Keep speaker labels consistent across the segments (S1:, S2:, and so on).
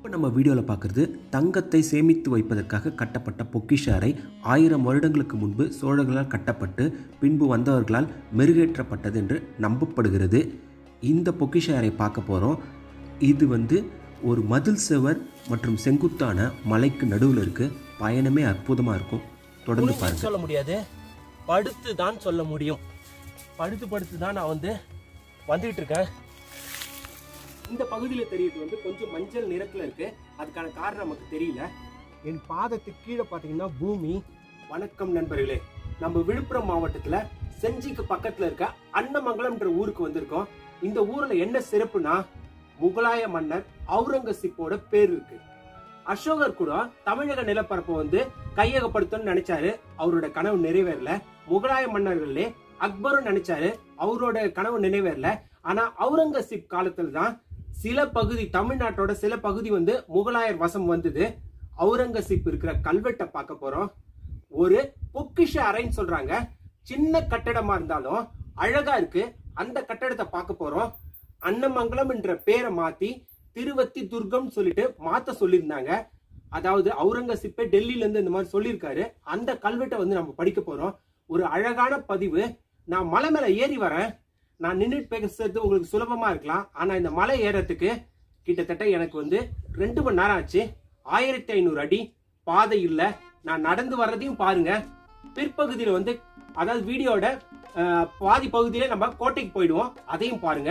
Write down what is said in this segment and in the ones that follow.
S1: இப்போ நம்ம வீடியோவில் பார்க்குறது தங்கத்தை சேமித்து வைப்பதற்காக கட்டப்பட்ட பொக்கிஷ அறை ஆயிரம் வருடங்களுக்கு முன்பு சோழர்களால் கட்டப்பட்டு பின்பு வந்தவர்களால் மெருகேற்றப்பட்டது என்று நம்பப்படுகிறது இந்த பொக்கிஷ அறை பார்க்க போகிறோம் இது வந்து ஒரு மதில் சுவர் மற்றும் செங்குத்தான மலைக்கு நடுவில் இருக்கு பயணமே அற்புதமாக இருக்கும் தொடர்ந்து
S2: குனிஞ்சு
S1: பாருங்க
S2: சொல்ல முடியாது படுத்து தான் சொல்ல முடியும் படுத்து படுத்து தான் நான் வந்து வந்துகிட்டு இருக்கேன் இந்த பகுதியில் தெரியுது வந்து கொஞ்சம் மஞ்சள் நிறத்துல இருக்கு அதுக்கான காரணம் நமக்கு தெரியல என் பாதத்துக்கு கீழே பார்த்தீங்கன்னா பூமி வணக்கம் நண்பர்களே நம்ம விழுப்புரம் மாவட்டத்துல செஞ்சிக்கு பக்கத்துல இருக்க அன்னமங்கலம்ன்ற ஊருக்கு வந்திருக்கோம் இந்த ஊர்ல என்ன சிறப்புனா முகலாய மன்னர் அவுரங்கசீப்போட பேர் இருக்கு அசோகர் கூட தமிழக நிலப்பரப்பை வந்து கையகப்படுத்தணும்னு நினைச்சாரு அவரோட கனவு நிறைவேறல முகலாய மன்னர்களே அக்பரும் நினைச்சாரு அவரோட கனவு நிறைவேறல ஆனா அவுரங்கசீப் காலத்துல தான் சில பகுதி தமிழ்நாட்டோட சில பகுதி வந்து முகலாயர் வசம் வந்தது அவுரங்கசீப் இருக்கிற கல்வெட்டை பார்க்க போறோம் ஒரு பொக்கிஷ அறைன்னு சொல்றாங்க சின்ன கட்டடமா இருந்தாலும் அழகா இருக்கு அந்த கட்டடத்தை பார்க்க போறோம் அன்னமங்கலம் என்ற பேரை மாத்தி திருவத்தி துர்கம் சொல்லிட்டு மாத்த சொல்லியிருந்தாங்க அதாவது அவுரங்கசீப்பே டெல்லியில இருந்து இந்த மாதிரி சொல்லியிருக்காரு அந்த கல்வெட்டை வந்து நம்ம படிக்க போறோம் ஒரு அழகான பதிவு நான் மலை மேல ஏறி வரேன் நான் நின்றுட்டு பேசுறது உங்களுக்கு சுலபமா இருக்கலாம் ஆனா இந்த மலை ஏறத்துக்கு கிட்டத்தட்ட எனக்கு வந்து ரெண்டு மணி நேரம் ஆச்சு ஆயிரத்தி ஐநூறு அடி பாதை இல்ல நான் நடந்து வர்றதையும் பாருங்க பிற்பகுதியில வந்து அதாவது வீடியோட அஹ், பாதி பகுதியில நம்ம கோட்டைக்கு போயிடுவோம் அதையும் பாருங்க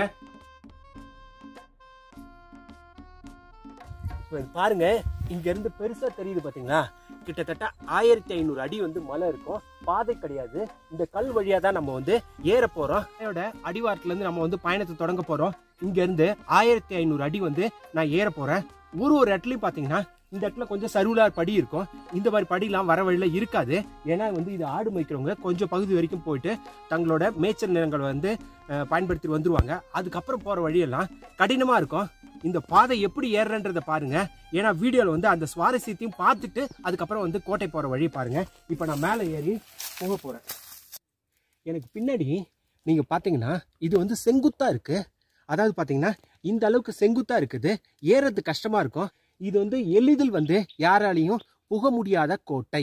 S2: இப்ப இது பாருங்க இங்க இருந்து பெருசா தெரியுது பாத்தீங்களா கிட்டத்தட்ட ஆயிரத்தி ஐநூறு அடி வந்து மலை இருக்கும் பாதை கிடையாது இந்த கல் வழியா தான் நம்ம வந்து ஏற போறோம் மலையோட அடிவாரத்துல இருந்து நம்ம வந்து பயணத்தை தொடங்க போறோம் இங்க இருந்து ஆயிரத்தி ஐநூறு அடி வந்து நான் ஏற போறேன் ஒரு ஒரு இடத்துலயும் பாத்தீங்கன்னா இந்த இடத்துல கொஞ்சம் சருளார் படி இருக்கும் இந்த மாதிரி படிலாம் வர வழியில இருக்காது ஏன்னா வந்து இது ஆடு மேய்க்கிறவங்க கொஞ்சம் பகுதி வரைக்கும் போயிட்டு தங்களோட மேய்ச்சல் நிலங்களை வந்து அஹ், பயன்படுத்தி வந்துருவாங்க அதுக்கப்புறம் போற வழியெல்லாம் கடினமா இருக்கும் இந்த பாதை எப்படி ஏறுறன்றத பாருங்க ஏன்னா வீடியோல வந்து அந்த சுவாரஸ்யத்தையும் பார்த்துட்டு அதுக்கப்புறம் வந்து கோட்டை போற வழி பாருங்க இப்போ நான் மேலே ஏறி போக போறேன் எனக்கு பின்னாடி நீங்க பாத்தீங்கன்னா இது வந்து செங்குத்தா இருக்கு அதாவது பாத்தீங்கன்னா இந்த அளவுக்கு செங்குத்தா இருக்குது ஏறது கஷ்டமா இருக்கும் இது வந்து எளிதில் வந்து யாராலையும் புக முடியாத கோட்டை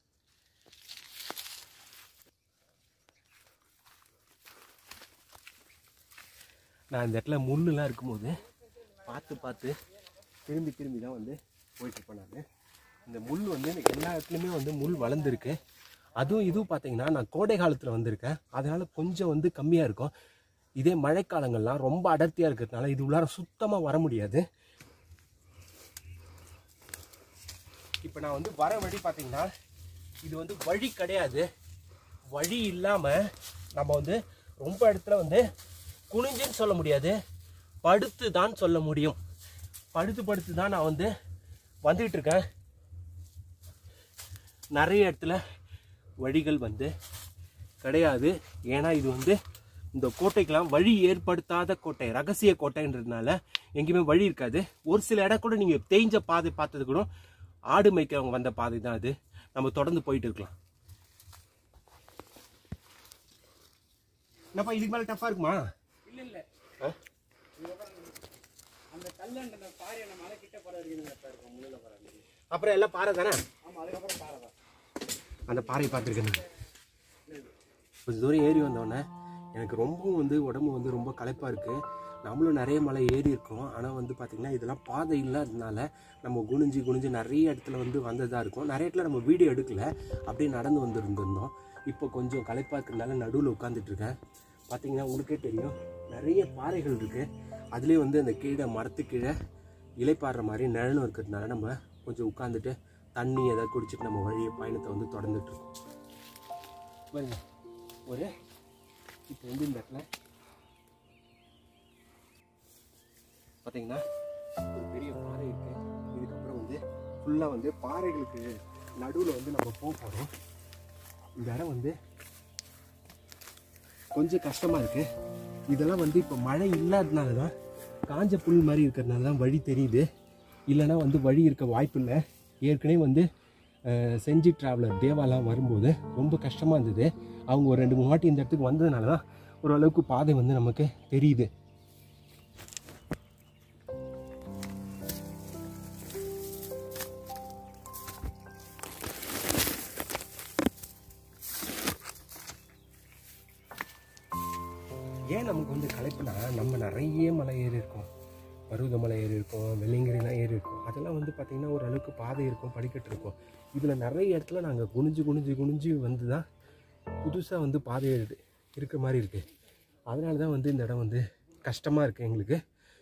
S2: நான் இந்த இடத்துல முள்ளுலாம் இருக்கும்போது பார்த்து பார்த்து திரும்பி திரும்பி தான் வந்து போயிட்டு இருப்பேன் நான் இந்த முள் வந்து எனக்கு எல்லா இடத்துலையுமே வந்து முள் வளர்ந்துருக்கு அதுவும் இதுவும் பார்த்தீங்கன்னா நான் கோடை காலத்தில் வந்திருக்கேன் அதனால கொஞ்சம் வந்து கம்மியாக இருக்கும் இதே மழைக்காலங்கள்லாம் ரொம்ப அடர்த்தியாக இருக்கிறதுனால இது உள்ளார சுத்தமாக வர முடியாது இப்போ நான் வந்து வர வழி பார்த்தீங்கன்னா இது வந்து வழி கிடையாது வழி இல்லாமல் நம்ம வந்து ரொம்ப இடத்துல வந்து குனிஞ்சுன்னு சொல்ல முடியாது படுத்து தான் சொல்ல முடியும் படுத்து படுத்து தான் நான் வந்து வந்துகிட்டு இருக்கேன் நிறைய இடத்துல வழிகள் வந்து கிடையாது ஏன்னா இது வந்து இந்த கோட்டைக்கெல்லாம் வழி ஏற்படுத்தாத கோட்டை ரகசிய கோட்டைன்றதுனால எங்கேயுமே வழி இருக்காது ஒரு சில இடம் கூட நீங்கள் தேய்ஞ்ச பாதை பார்த்தது கூட ஆடு மேய்க்கிறவங்க வந்த பாதை தான் அது நம்ம தொடர்ந்து போயிட்டு இருக்கலாம் என்னப்பா இதுக்கு மேலே டஃப்பாக இருக்குமா
S3: இல்ல இல்ல
S2: ஆ?
S3: அந்த கல்லண்ட அந்த பாறை அந்த மலை கிட்ட போற வரைக்கும் இருக்கும் முள்ளுல போற வரைக்கும்.
S2: அப்புறம் எல்லாம் பாறை தானே
S3: ஆமா அதுக்கப்புறம் பாறை தான்
S2: அந்த பாறையை பார்த்துருக்கேன் கொஞ்சம் தூரம் ஏறி வந்தோடனே எனக்கு ரொம்பவும் வந்து உடம்பு வந்து ரொம்ப களைப்பாக இருக்குது நம்மளும் நிறைய மலை ஏறி இருக்கோம் ஆனால் வந்து பார்த்திங்கன்னா இதெல்லாம் பாதை இல்லாததுனால நம்ம குனிஞ்சு குனிஞ்சு நிறைய இடத்துல வந்து வந்ததாக இருக்கும் நிறைய இடத்துல நம்ம வீடியோ எடுக்கல அப்படியே நடந்து வந்துருந்துருந்தோம் இப்போ கொஞ்சம் களைப்பாக இருக்கிறதுனால நடுவில் உட்காந்துட்டு இருக்கேன் பார்த்தீங்கன்னா உங்களுக்கே தெரியும் நிறைய பாறைகள் இருக்குது அதுலேயே வந்து அந்த கீழே மரத்து கீழே இலைப்பாடுற மாதிரி நிழலும் இருக்கிறதுனால நம்ம கொஞ்சம் உட்காந்துட்டு தண்ணி எதாவது குடிச்சிட்டு நம்ம வழியை பயணத்தை வந்து தொடர்ந்துட்டு இருக்கோம் பாருங்க ஒரு இப்போ வந்து இந்த இடத்துல பார்த்தீங்கன்னா ஒரு பெரிய பாறை இருக்கு இதுக்கப்புறம் வந்து ஃபுல்லாக வந்து பாறைகளுக்கு நடுவில் வந்து நம்ம போக போகிறோம் இந்த இடம் வந்து கொஞ்சம் கஷ்டமாக இருக்கு இதெல்லாம் வந்து இப்போ மழை இல்லாததுனால தான் காஞ்ச புல் மாதிரி இருக்கிறதுனால தான் வழி தெரியுது இல்லைன்னா வந்து வழி இருக்க வாய்ப்பு இல்லை ஏற்கனவே வந்து அஹ், செஞ்சி ட்ராவலர் தேவாலாம் வரும்போது ரொம்ப கஷ்டமாக இருந்தது அவங்க ஒரு ரெண்டு மூணு வாட்டி இந்த இடத்துக்கு வந்ததுனால தான் ஓரளவுக்கு பாதை வந்து நமக்கு தெரியுது ஏன் நமக்கு வந்து களைப்புனா நம்ம நிறைய மலை ஏறி இருக்கோம் பருவதமலை ஏறி இருக்கும் வெள்ளிங்கிரிலாம் ஏறி இருக்கும் அதெல்லாம் வந்து பார்த்திங்கன்னா ஓரளவுக்கு பாதை இருக்கும் படிக்கட்டு இருக்கும் இதில் நிறைய இடத்துல நாங்கள் குனிஞ்சு குனிஞ்சு குனிஞ்சு வந்து தான் புதுசாக வந்து பாதை ஏறு இருக்கிற மாதிரி இருக்குது அதனால தான் வந்து இந்த இடம் வந்து கஷ்டமாக இருக்குது எங்களுக்கு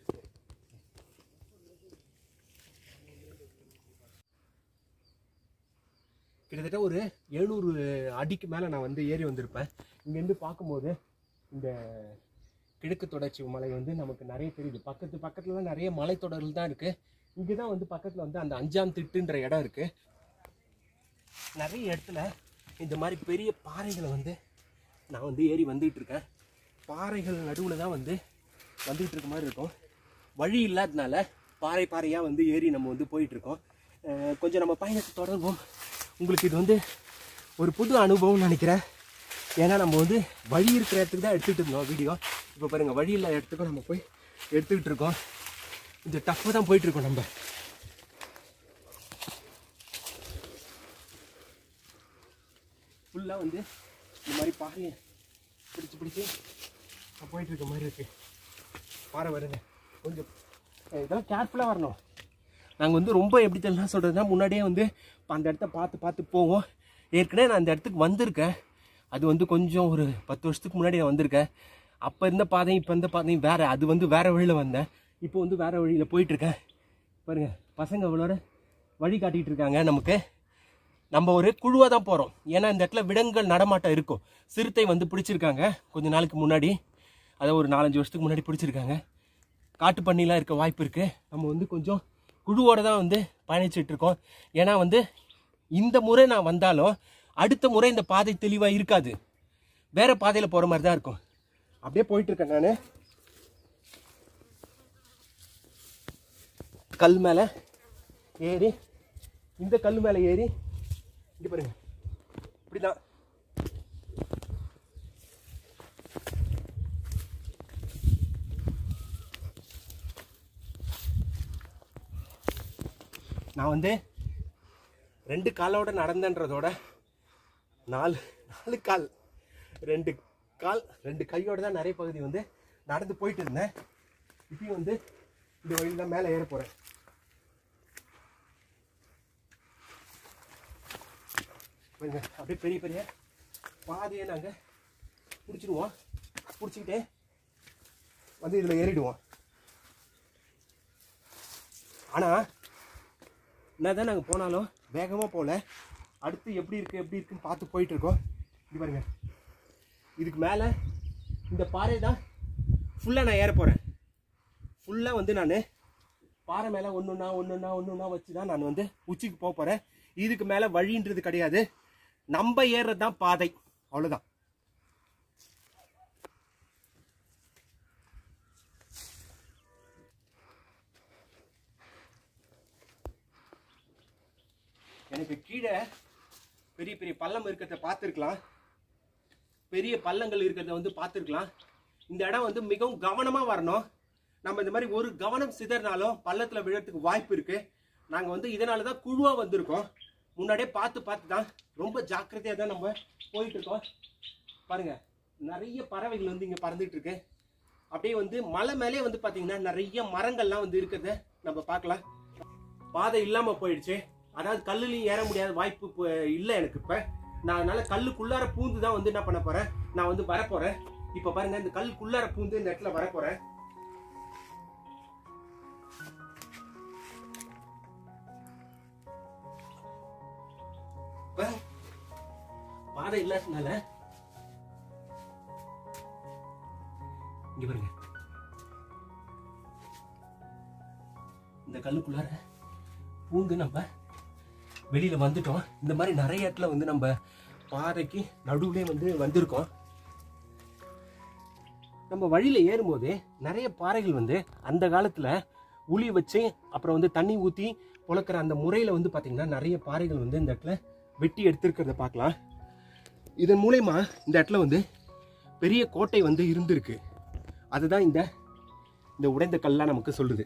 S2: கிட்டத்தட்ட ஒரு எழுநூறு அடிக்கு மேலே நான் வந்து ஏறி வந்திருப்பேன் இங்கேருந்து பார்க்கும்போது இந்த கிழக்கு தொடர்ச்சி மலை வந்து நமக்கு நிறைய தெரியுது பக்கத்து பக்கத்துலலாம் நிறைய மலைத்தொடர்கள் தான் இருக்குது இங்கே தான் வந்து பக்கத்தில் வந்து அந்த அஞ்சாம் திட்டுன்ற இடம் இருக்குது நிறைய இடத்துல இந்த மாதிரி பெரிய பாறைகளை வந்து நான் வந்து ஏறி வந்துகிட்டு இருக்கேன் பாறைகள் நடுவில் தான் வந்து வந்துகிட்டு இருக்க மாதிரி இருக்கும் வழி இல்லாததுனால பாறை பாறையாக வந்து ஏறி நம்ம வந்து போயிட்டுருக்கோம் கொஞ்சம் நம்ம பயணத்தை தொடர்வோம் உங்களுக்கு இது வந்து ஒரு புது அனுபவம்னு நினைக்கிறேன் ஏன்னா நம்ம வந்து வழி இருக்கிற இடத்துக்கு தான் எடுத்துகிட்டு இருந்தோம் வீடியோ இப்போ பாருங்கள் வழி இல்லாத இடத்துக்கும் நம்ம போய் எடுத்துக்கிட்டு இருக்கோம் கொஞ்சம் டஃப்பாக தான் போயிட்டுருக்கோம் நம்ம ஃபுல்லாக வந்து இந்த மாதிரி பாறையை பிடிச்சி பிடிச்சி போயிட்டு இருக்க மாதிரி இருக்கு பாறை வருங்க கொஞ்சம் அஹ் இதெல்லாம் கேர்ஃபுல்லாக வரணும் நாங்கள் வந்து ரொம்ப எப்படி தெரியலாம் சொல்கிறதுனா முன்னாடியே வந்து இப்ப அந்த இடத்த பார்த்து பார்த்து போவோம் ஏற்கனவே நான் அந்த இடத்துக்கு வந்திருக்கேன் அது வந்து கொஞ்சம் ஒரு பத்து வருஷத்துக்கு முன்னாடி நான் வந்திருக்கேன் அப்போ இருந்த பாதையும் இப்போ இருந்த பாதையும் வேறு அது வந்து வேறு வழியில் வந்தேன் இப்போ வந்து வேறு வழியில் போயிட்டுருக்கேன் பாருங்க பசங்க அவளோட வழி காட்டிகிட்டு இருக்காங்க நமக்கு நம்ம ஒரு குழுவாக தான் போகிறோம் ஏன்னா இந்த இடத்துல விலங்குகள் நடமாட்டம் இருக்கும் சிறுத்தை வந்து பிடிச்சிருக்காங்க கொஞ்ச நாளுக்கு முன்னாடி அதை ஒரு நாலஞ்சு வருஷத்துக்கு முன்னாடி பிடிச்சிருக்காங்க காட்டு பண்ணிலாம் இருக்க வாய்ப்பு இருக்குது நம்ம வந்து கொஞ்சம் குழுவோட தான் வந்து பயணிச்சுட்டு இருக்கோம் ஏன்னா வந்து இந்த முறை நான் வந்தாலும் அடுத்த முறை இந்த பாதை தெளிவாக இருக்காது வேற பாதையில் போகிற மாதிரி தான் இருக்கும் அப்படியே போயிட்டு இருக்கேன் நான் கல் மேலே ஏறி இந்த கல் மேலே ஏறி இங்க பாருங்க இப்படிதான் நான் வந்து ரெண்டு காலோட நடந்தன்றதோட நாலு நாலு கால் ரெண்டு கால் ரெண்டு கையோட தான் நிறைய பகுதி வந்து நடந்து போயிட்டு இருந்தேன் இப்பயும் வந்து இந்த வழியில் தான் மேலே ஏற போகிறேன் பாருங்க அப்படியே பெரிய பெரிய பாதையை நாங்கள் பிடிச்சிடுவோம் பிடிச்சிக்கிட்டே வந்து இதில் ஏறிடுவோம் ஆனால் என்ன தான் நாங்கள் போனாலும் வேகமாக போகல அடுத்து எப்படி இருக்குது எப்படி இருக்குன்னு பார்த்து போயிட்டு இருக்கோம் இது பாருங்க இதுக்கு மேலே இந்த பாறை தான் ஃபுல்லாக நான் ஏற போகிறேன் ஃபுல்லாக வந்து நான் பாறை மேலே ஒன்றுனா ஒன்றுனா ஒன்றுனா வச்சு தான் நான் வந்து உச்சிக்கு போக போகிறேன் இதுக்கு மேலே வழின்றது கிடையாது நம்ம ஏறுறது தான் பாதை அவ்வளோதான் எனக்கு கீழே பெரிய பெரிய பள்ளம் இருக்கிறத பார்த்துருக்கலாம் பெரிய பள்ளங்கள் இருக்கிறத வந்து பார்த்துருக்கலாம் இந்த இடம் வந்து மிகவும் கவனமாக வரணும் நம்ம இந்த மாதிரி ஒரு கவனம் சிதறினாலும் பள்ளத்தில் விழறதுக்கு வாய்ப்பு இருக்கு நாங்கள் வந்து இதனால தான் குழுவாக வந்திருக்கோம் முன்னாடியே பார்த்து பார்த்து தான் ரொம்ப ஜாக்கிரதையாக தான் நம்ம போயிட்டு இருக்கோம் பாருங்க நிறைய பறவைகள் வந்து இங்கே பறந்துட்டு இருக்கு அப்படியே வந்து மலை மேலே வந்து பார்த்தீங்கன்னா நிறைய மரங்கள்லாம் வந்து இருக்கிறத நம்ம பார்க்கலாம் பாதை இல்லாமல் போயிடுச்சு அதாவது கல்லுலையும் ஏற முடியாத வாய்ப்பு இப்போ இல்லை எனக்கு இப்போ நான் அதனால கல்லுக்குள்ளார பூந்து தான் வந்து என்ன பண்ண போறேன் நான் வந்து வரப்போறேன் இப்போ பாருங்க இந்த கல்லுக்குள்ளார பூந்து இந்த இடத்துல வரப்போறேன் இப்ப பாதை இல்லாததுனால இங்க பாருங்க இந்த கல்லுக்குள்ளார பூந்து நம்ம வெளியில வந்துட்டோம் இந்த மாதிரி நிறைய இடத்துல வந்து நம்ம பாறைக்கு நடுவுலே வந்து வந்திருக்கோம் நம்ம வழியில ஏறும்போது நிறைய பாறைகள் வந்து அந்த காலத்துல உளி வச்சு அப்புறம் வந்து தண்ணி ஊத்தி புழக்கிற அந்த முறையில வந்து பாத்தீங்கன்னா நிறைய பாறைகள் வந்து இந்த இடத்துல வெட்டி எடுத்திருக்கிறத பார்க்கலாம் இதன் மூலயமா இந்த இடத்துல வந்து பெரிய கோட்டை வந்து இருந்திருக்கு அதுதான் இந்த இந்த உடைந்த கல்லாம் நமக்கு சொல்லுது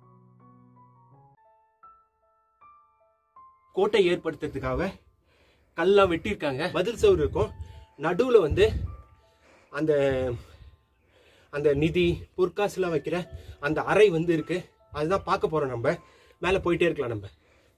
S2: கோட்டை ஏற்படுத்துறதுக்காக கல்லாம் வெட்டியிருக்காங்க பதில் சவுறு இருக்கும் நடுவில் வந்து அந்த அந்த நிதி பொற்காசுலாம் வைக்கிற அந்த அறை வந்து இருக்கு அதுதான் பார்க்க போறோம் நம்ம மேலே போயிட்டே இருக்கலாம் நம்ம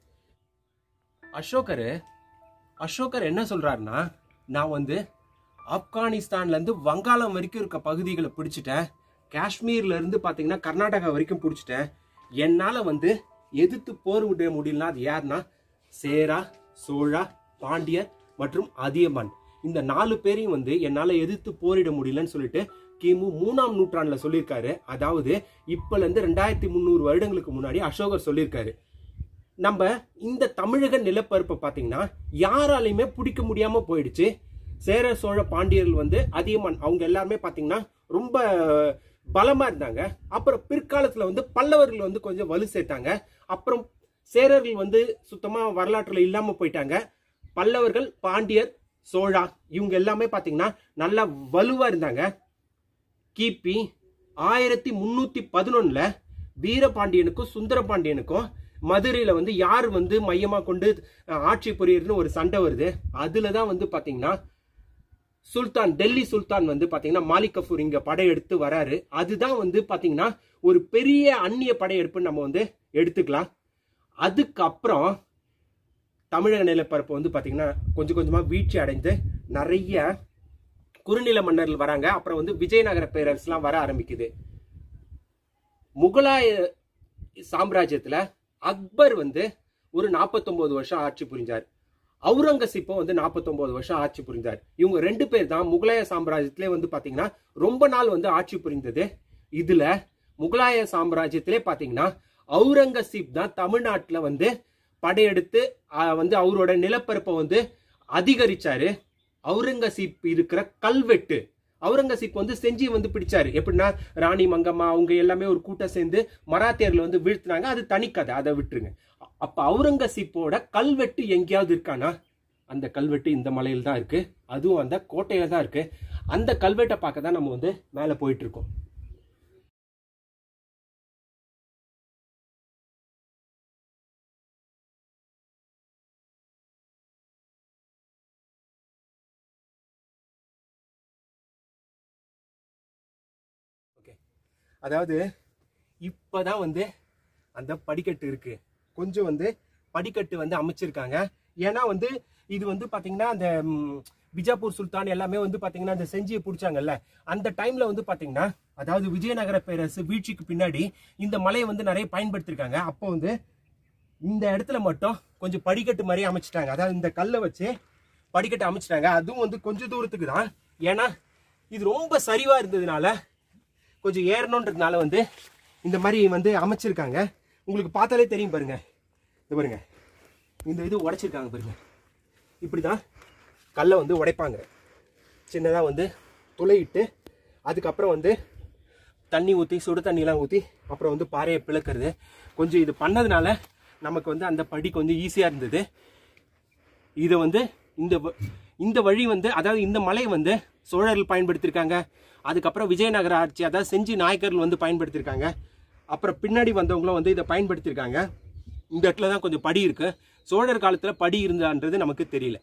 S2: அசோகர் அசோகர் என்ன சொல்றாருன்னா நான் வந்து ஆப்கானிஸ்தான்ல இருந்து வங்காளம் வரைக்கும் இருக்க பகுதிகளை பிடிச்சிட்டேன் காஷ்மீர்ல இருந்து பாத்தீங்கன்னா கர்நாடகா வரைக்கும் பிடிச்சிட்டேன் என்னால வந்து எதிர்த்து போர் விட முடியலனா அது யாருன்னா சேரா சோழா பாண்டியர் மற்றும் அதியமான் இந்த நாலு பேரையும் வந்து என்னால எதிர்த்து போரிட முடியலன்னு சொல்லிட்டு கிமு மூணாம் நூற்றாண்டுல சொல்லியிருக்காரு அதாவது இப்பல இருந்து ரெண்டாயிரத்தி முந்நூறு வருடங்களுக்கு முன்னாடி அசோகர் சொல்லியிருக்காரு நம்ம இந்த தமிழக நிலப்பரப்பை பார்த்தீங்கன்னா யாராலையுமே பிடிக்க முடியாம போயிடுச்சு சேர சோழ பாண்டியர்கள் வந்து அதியமான் அவங்க எல்லாருமே பார்த்தீங்கன்னா ரொம்ப பலமா இருந்தாங்க அப்புறம் பிற்காலத்துல வந்து பல்லவர்கள் வந்து கொஞ்சம் வலு சேர்த்தாங்க அப்புறம் சேரர்கள் வந்து சுத்தமா வரலாற்றுல இல்லாம போயிட்டாங்க பல்லவர்கள் பாண்டியர் சோழா இவங்க எல்லாமே பார்த்தீங்கன்னா நல்லா வலுவா இருந்தாங்க கிபி ஆயிரத்தி முன்னூத்தி பதினொன்னுல வீரபாண்டியனுக்கும் சுந்தரபாண்டியனுக்கும் மதுரையில வந்து யார் வந்து மையமா கொண்டு அஹ், ஆட்சி புரியுறதுன்னு ஒரு சண்டை வருது அதுல தான் வந்து பாத்தீங்கன்னா சுல்தான் டெல்லி சுல்தான் வந்து பாத்தீங்கன்னா மாலிக் கஃபூர் இங்க படையெடுத்து வராரு அதுதான் வந்து பாத்தீங்கன்னா ஒரு பெரிய அந்நிய படையெடுப்புன்னு நம்ம வந்து எடுத்துக்கலாம் அதுக்கப்புறம் தமிழக நிலப்பரப்பு வந்து பாத்தீங்கன்னா கொஞ்சம் கொஞ்சமா வீழ்ச்சி அடைந்து நிறைய குறுநில மன்னர்கள் வராங்க அப்புறம் வந்து விஜயநகர பேரரசுலாம் வர ஆரம்பிக்குது முகலாய சாம்ராஜ்யத்துல அக்பர் வந்து ஒரு 49 வருஷம் ஆட்சி புரிஞ்சார் அவுரங்கசீப்பும் வந்து 49 வருஷம் ஆட்சி புரிந்தார் இவங்க ரெண்டு பேர் தான் முகலாய சாம்ராஜ்யத்திலே வந்து பாத்தீங்கன்னா ரொம்ப நாள் வந்து ஆட்சி புரிந்தது இதுல முகலாய சாம்ராஜ்யத்திலே பாத்தீங்கன்னா அவுரங்கசீப் தான் தமிழ்நாட்டுல வந்து படையெடுத்து ஆஹ், வந்து அவரோட நிலப்பரப்பை வந்து அதிகரிச்சாரு அவுரங்கசீப் இருக்கிற கல்வெட்டு அவுரங்கசீப் வந்து செஞ்சி வந்து பிடிச்சாரு எப்படின்னா ராணி மங்கம்மா அவங்க எல்லாமே ஒரு கூட்டம் சேர்ந்து மராத்தியர்களை வந்து வீழ்த்தினாங்க அது தனிக்கதை அதை விட்டுருங்க அப்ப அவுரங்கசீப்போட கல்வெட்டு எங்கேயாவது இருக்கானா அந்த கல்வெட்டு இந்த மலையில தான் இருக்கு அதுவும் அந்த கோட்டையில தான் இருக்கு அந்த கல்வெட்டை பார்க்க தான் நம்ம வந்து மேலே போயிட்டு இருக்கோம் ஓகே அதாவது இப்பதான் வந்து அந்த படிக்கட்டு இருக்கு கொஞ்சம் வந்து படிக்கட்டு வந்து அமைச்சிருக்காங்க ஏன்னா வந்து இது வந்து பாத்தீங்கன்னா அந்த ம், பிஜாப்பூர் சுல்தான் எல்லாமே வந்து பாத்தீங்கன்னா அந்த செஞ்சியை பிடிச்சாங்கல்ல அந்த டைம்ல வந்து பாத்தீங்கன்னா அதாவது விஜயநகர பேரரசு வீழ்ச்சிக்கு பின்னாடி இந்த மலையை வந்து நிறைய பயன்படுத்திருக்காங்க அப்போ வந்து இந்த இடத்துல மட்டும் கொஞ்சம் படிக்கட்டு மாதிரி அமைச்சிட்டாங்க அதாவது இந்த கல்லை வச்சு படிக்கட்டு அமைச்சிட்டாங்க அதுவும் வந்து கொஞ்சம் தூரத்துக்கு தான் ஏன்னா இது ரொம்ப சரிவா இருந்ததுனால கொஞ்சம் ஏறணுன்றதுனால வந்து இந்த மாதிரி வந்து அமைச்சிருக்காங்க உங்களுக்கு பார்த்தாலே தெரியும் பாருங்க இது பாருங்க இந்த இது உடைச்சிருக்காங்க பாருங்க இப்படி தான் கல்லை வந்து உடைப்பாங்க சின்னதாக வந்து துளையிட்டு அதுக்கப்புறம் வந்து தண்ணி ஊற்றி சுடு தண்ணிலாம் ஊற்றி அப்புறம் வந்து பாறையை பிளக்கிறது கொஞ்சம் இது பண்ணதுனால நமக்கு வந்து அந்த படி கொஞ்சம் ஈஸியாக இருந்தது இதை வந்து இந்த வ- இந்த வழி வந்து அதாவது இந்த மலை வந்து சோழர்கள் பயன்படுத்தியிருக்காங்க அதுக்கப்புறம் விஜயநகர ஆட்சி அதாவது செஞ்சி நாயக்கர்கள் வந்து பயன்படுத்தியிருக்காங்க அப்புறம் பின்னாடி வந்தவங்களும் வந்து இதை பயன்படுத்தியிருக்காங்க இந்த இடத்துல தான் கொஞ்சம் படி இருக்கு சோழர் காலத்தில் படி இருந்தான்றது நமக்கு தெரியல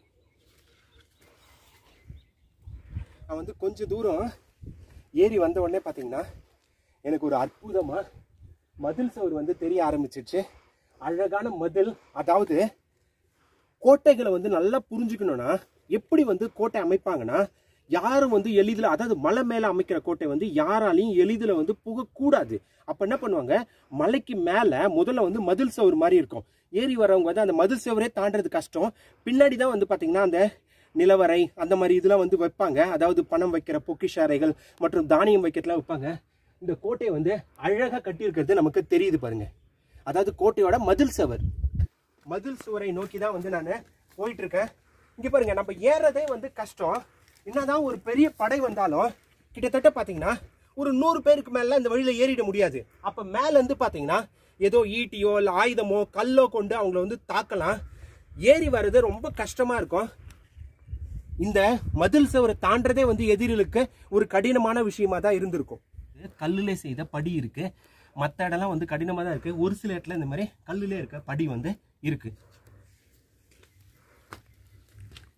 S2: நான் வந்து கொஞ்சம் தூரம் ஏறி வந்த உடனே பார்த்தீங்கன்னா எனக்கு ஒரு அற்புதமாக மதில் சுவர் வந்து தெரிய ஆரம்பிச்சிருச்சு அழகான மதில் அதாவது கோட்டைகளை வந்து நல்லா புரிஞ்சுக்கணும்னா எப்படி வந்து கோட்டை அமைப்பாங்கன்னா யாரும் வந்து எளிதில் அதாவது மலை மேல அமைக்கிற கோட்டை வந்து யாராலையும் எளிதில் வந்து புகக்கூடாது அப்ப என்ன பண்ணுவாங்க மலைக்கு மேல முதல்ல வந்து மதில் சுவர் மாதிரி இருக்கும் ஏறி வரவங்க வந்து அந்த மதில் சுவரே தாண்டறது கஷ்டம் பின்னாடி தான் வந்து பாத்தீங்கன்னா அந்த நிலவரை அந்த மாதிரி இதெல்லாம் வந்து வைப்பாங்க அதாவது பணம் வைக்கிற பொக்கிஷ அறைகள் மற்றும் தானியம் வைக்கிறதுலாம் வைப்பாங்க இந்த கோட்டையை வந்து அழகா கட்டியிருக்கிறது நமக்கு தெரியுது பாருங்க அதாவது கோட்டையோட மதில் சுவர் மதில் சுவரை நோக்கி தான் வந்து நான் போயிட்டு இருக்கேன் இங்க பாருங்க நம்ம ஏறதே வந்து கஷ்டம் என்னதான் ஒரு பெரிய படை வந்தாலும் கிட்டத்தட்ட பாத்தீங்கன்னா ஒரு நூறு பேருக்கு மேல இந்த வழியில ஏறிட முடியாது அப்ப மேல இருந்து பாத்தீங்கன்னா ஏதோ ஈட்டியோ இல்ல ஆயுதமோ கல்லோ கொண்டு அவங்கள வந்து தாக்கலாம் ஏறி வர்றது ரொம்ப கஷ்டமா இருக்கும் இந்த மதில் சுவரை தாண்டதே வந்து எதிரிகளுக்கு ஒரு கடினமான விஷயமா தான் இருந்திருக்கும் கல்லுல செய்த படி இருக்கு மற்ற இடம்லாம் வந்து கடினமா தான் இருக்கு ஒரு சில இடத்துல இந்த மாதிரி கல்லுல இருக்க படி வந்து இருக்கு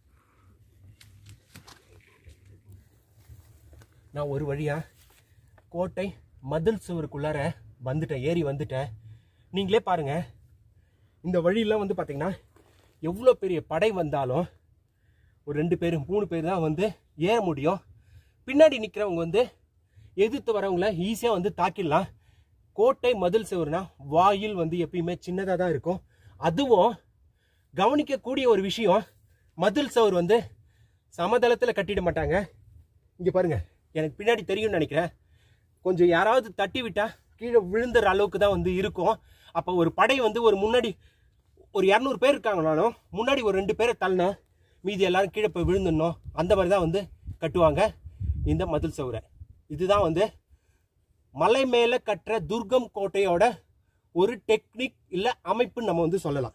S2: நான் ஒரு வழியா கோட்டை மதில் சுவருக்குள்ளார வந்துட்டேன் ஏறி வந்துட்டேன் நீங்களே பாருங்க இந்த வழியெல்லாம் வந்து பார்த்தீங்கன்னா எவ்வளோ பெரிய படை வந்தாலும் ஒரு ரெண்டு பேர் மூணு பேர் தான் வந்து ஏற முடியும் பின்னாடி நிற்கிறவங்க வந்து எதிர்த்து வரவங்கள ஈஸியாக வந்து தாக்கிடலாம் கோட்டை மதில் சுவர்னா வாயில் வந்து எப்பயுமே சின்னதாக தான் இருக்கும் அதுவும் கவனிக்கக்கூடிய ஒரு விஷயம் மதில் சுவர் வந்து சமதளத்தில் கட்டிட மாட்டாங்க இங்கே பாருங்க எனக்கு பின்னாடி தெரியும்னு நினைக்கிறேன் கொஞ்சம் யாராவது தட்டி விட்டா கீழே விழுந்துற அளவுக்கு தான் வந்து இருக்கும் அப்போ ஒரு படை வந்து ஒரு முன்னாடி ஒரு இரநூறு பேர் இருக்காங்கனாலும் முன்னாடி ஒரு ரெண்டு பேரை தள்ளினா மீதி எல்லாரும் கீழே போய் விழுந்துடணும் அந்த மாதிரி தான் வந்து கட்டுவாங்க இந்த மதில் சுவரை இதுதான் வந்து மலை மேலே கட்டுற துர்கம் கோட்டையோட ஒரு டெக்னிக் இல்லை அமைப்புன்னு நம்ம வந்து சொல்லலாம்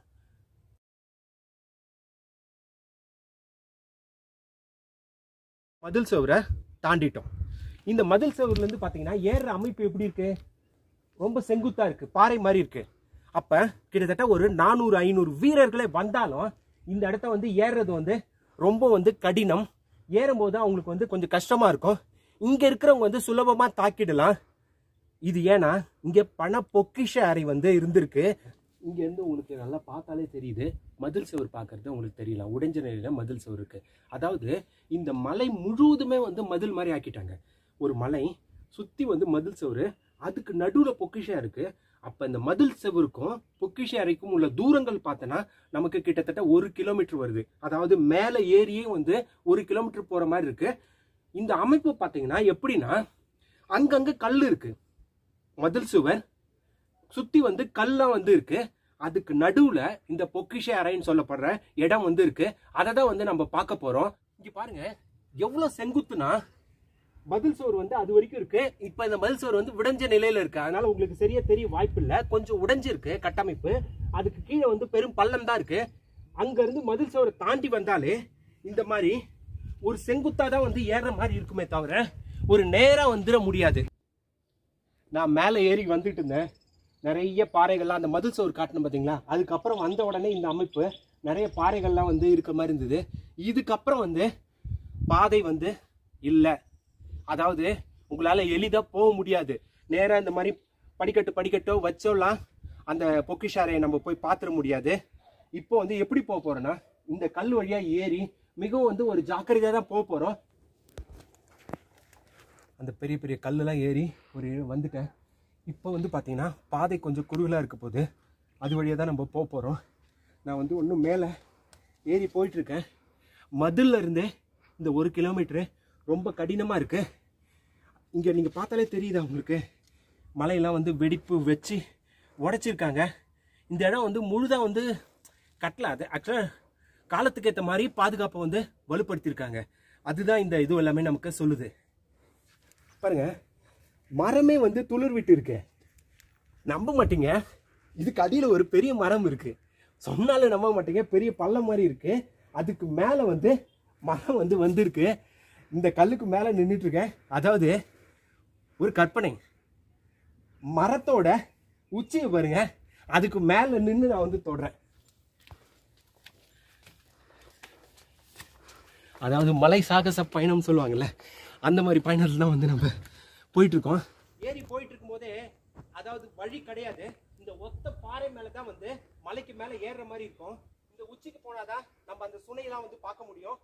S2: மதில் சுவரை தாண்டிட்டோம் இந்த மதில் சுவர்லேருந்து பார்த்தீங்கன்னா ஏறுற அமைப்பு எப்படி இருக்கு ரொம்ப செங்குத்தா இருக்கு பாறை மாதிரி இருக்கு அப்ப கிட்டத்தட்ட ஒரு நானூறு ஐநூறு வீரர்களே வந்தாலும் இந்த இடத்த வந்து ஏறுறது வந்து ரொம்ப வந்து கடினம் ஏறும்போது அவங்களுக்கு வந்து கொஞ்சம் கஷ்டமா இருக்கும் இங்க இருக்கிறவங்க வந்து சுலபமா தாக்கிடலாம் இது ஏன்னா இங்க பண பொக்கிஷ அறை வந்து இருந்திருக்கு இங்க இருந்து உங்களுக்கு நல்லா பார்த்தாலே தெரியுது மதில் சுவர் பார்க்கறது உங்களுக்கு தெரியலாம் உடைஞ்ச நிலையில மதில் சுவர் இருக்கு அதாவது இந்த மலை முழுவதுமே வந்து மதில் மாதிரி ஆக்கிட்டாங்க ஒரு மலை சுத்தி வந்து மதில் சுவர் அதுக்கு நடுவுல பொக்கிஷம் இருக்கு அப்ப இந்த மதில் செவருக்கும் பொக்கிஷ அறைக்கும் உள்ள தூரங்கள் பார்த்தோன்னா நமக்கு கிட்டத்தட்ட ஒரு கிலோமீட்டர் வருது அதாவது மேலே ஏறியே வந்து ஒரு கிலோமீட்டர் போற மாதிரி இருக்கு இந்த அமைப்பு பார்த்தீங்கன்னா எப்படின்னா அங்கங்க கல் இருக்கு மதில் சுவர் சுத்தி வந்து கல்லாம் வந்து இருக்கு அதுக்கு நடுவுல இந்த பொக்கிஷ அறைன்னு சொல்லப்படுற இடம் வந்து இருக்கு அதை தான் வந்து நம்ம பார்க்க போறோம் இங்க பாருங்க எவ்வளவு செங்குத்துனா பதில் சோறு வந்து அது வரைக்கும் இருக்கு இப்ப இந்த பதில் சோறு வந்து விடைஞ்ச நிலையில இருக்கு அதனால உங்களுக்கு சரியா தெரிய வாய்ப்பு இல்ல கொஞ்சம் உடைஞ்சிருக்கு கட்டமைப்பு அதுக்கு கீழே வந்து பெரும் பள்ளம் தான் இருக்கு அங்க இருந்து மதில் சோறு தாண்டி வந்தாலே இந்த மாதிரி ஒரு செங்குத்தா தான் வந்து ஏறுற மாதிரி இருக்குமே தவிர ஒரு நேரா வந்துட முடியாது நான் மேலே ஏறி வந்துட்டு இருந்தேன் நிறைய பாறைகள்லாம் அந்த மதில் சோறு காட்டணும் பார்த்தீங்களா அதுக்கப்புறம் வந்த உடனே இந்த அமைப்பு நிறைய பாறைகள்லாம் வந்து இருக்க மாதிரி இருந்தது இதுக்கப்புறம் வந்து பாதை வந்து இல்லை அதாவது உங்களால் எளிதாக போக முடியாது நேராக இந்த மாதிரி படிக்கட்டு படிக்கட்டோ வச்சோலாம் அந்த பொக்கிஷாரையை நம்ம போய் பார்த்துட முடியாது இப்போ வந்து எப்படி போக போறோம்னா இந்த கல் வழியாக ஏறி மிகவும் வந்து ஒரு ஜாக்கிரதையாக தான் போக போகிறோம் அந்த பெரிய பெரிய கல்லெல்லாம் ஏறி ஒரு வந்துட்டேன் இப்போ வந்து பார்த்தீங்கன்னா பாதை கொஞ்சம் குறுகலாக இருக்க போது அது வழியாக தான் நம்ம போக போகிறோம் நான் வந்து ஒன்றும் மேலே ஏறி போயிட்டுருக்கேன் மதுல்ல இருந்தே இந்த ஒரு கிலோமீட்ரு ரொம்ப கடினமாக இருக்குது இங்கே நீங்கள் பார்த்தாலே தெரியுதா உங்களுக்கு மலையெல்லாம் வந்து வெடிப்பு வச்சு உடைச்சிருக்காங்க இந்த இடம் வந்து முழுதாக வந்து கட்டல அது ஆக்சுவலாக காலத்துக்கு ஏற்ற மாதிரி பாதுகாப்பை வந்து வலுப்படுத்தியிருக்காங்க அதுதான் இந்த இது எல்லாமே நமக்கு சொல்லுது பாருங்க மரமே வந்து துளிர் விட்டு இருக்கு நம்ப மாட்டீங்க இதுக்கு அடியில் ஒரு பெரிய மரம் இருக்கு சொன்னாலும் நம்ப மாட்டீங்க பெரிய பள்ளம் மாதிரி இருக்கு அதுக்கு மேலே வந்து மரம் வந்து வந்திருக்கு இந்த கல்லுக்கு மேலே நின்றுட்டு இருக்கேன் அதாவது ஒரு கற்பனை மரத்தோட உச்சியை பாருங்க அதுக்கு மேலே நின்று நான் வந்து தொடுறேன் அதாவது மலை சாகச பயணம் சொல்லுவாங்கல்ல அந்த மாதிரி பயணத்துல தான் வந்து நம்ம போயிட்டு இருக்கோம் ஏறி போயிட்டு இருக்கும்போதே அதாவது வழி கிடையாது இந்த ஒத்த பாறை மேல தான் வந்து மலைக்கு மேல ஏறுற மாதிரி இருக்கும் இந்த உச்சிக்கு போனாதான் நம்ம அந்த சுனையெல்லாம் வந்து பார்க்க முடியும்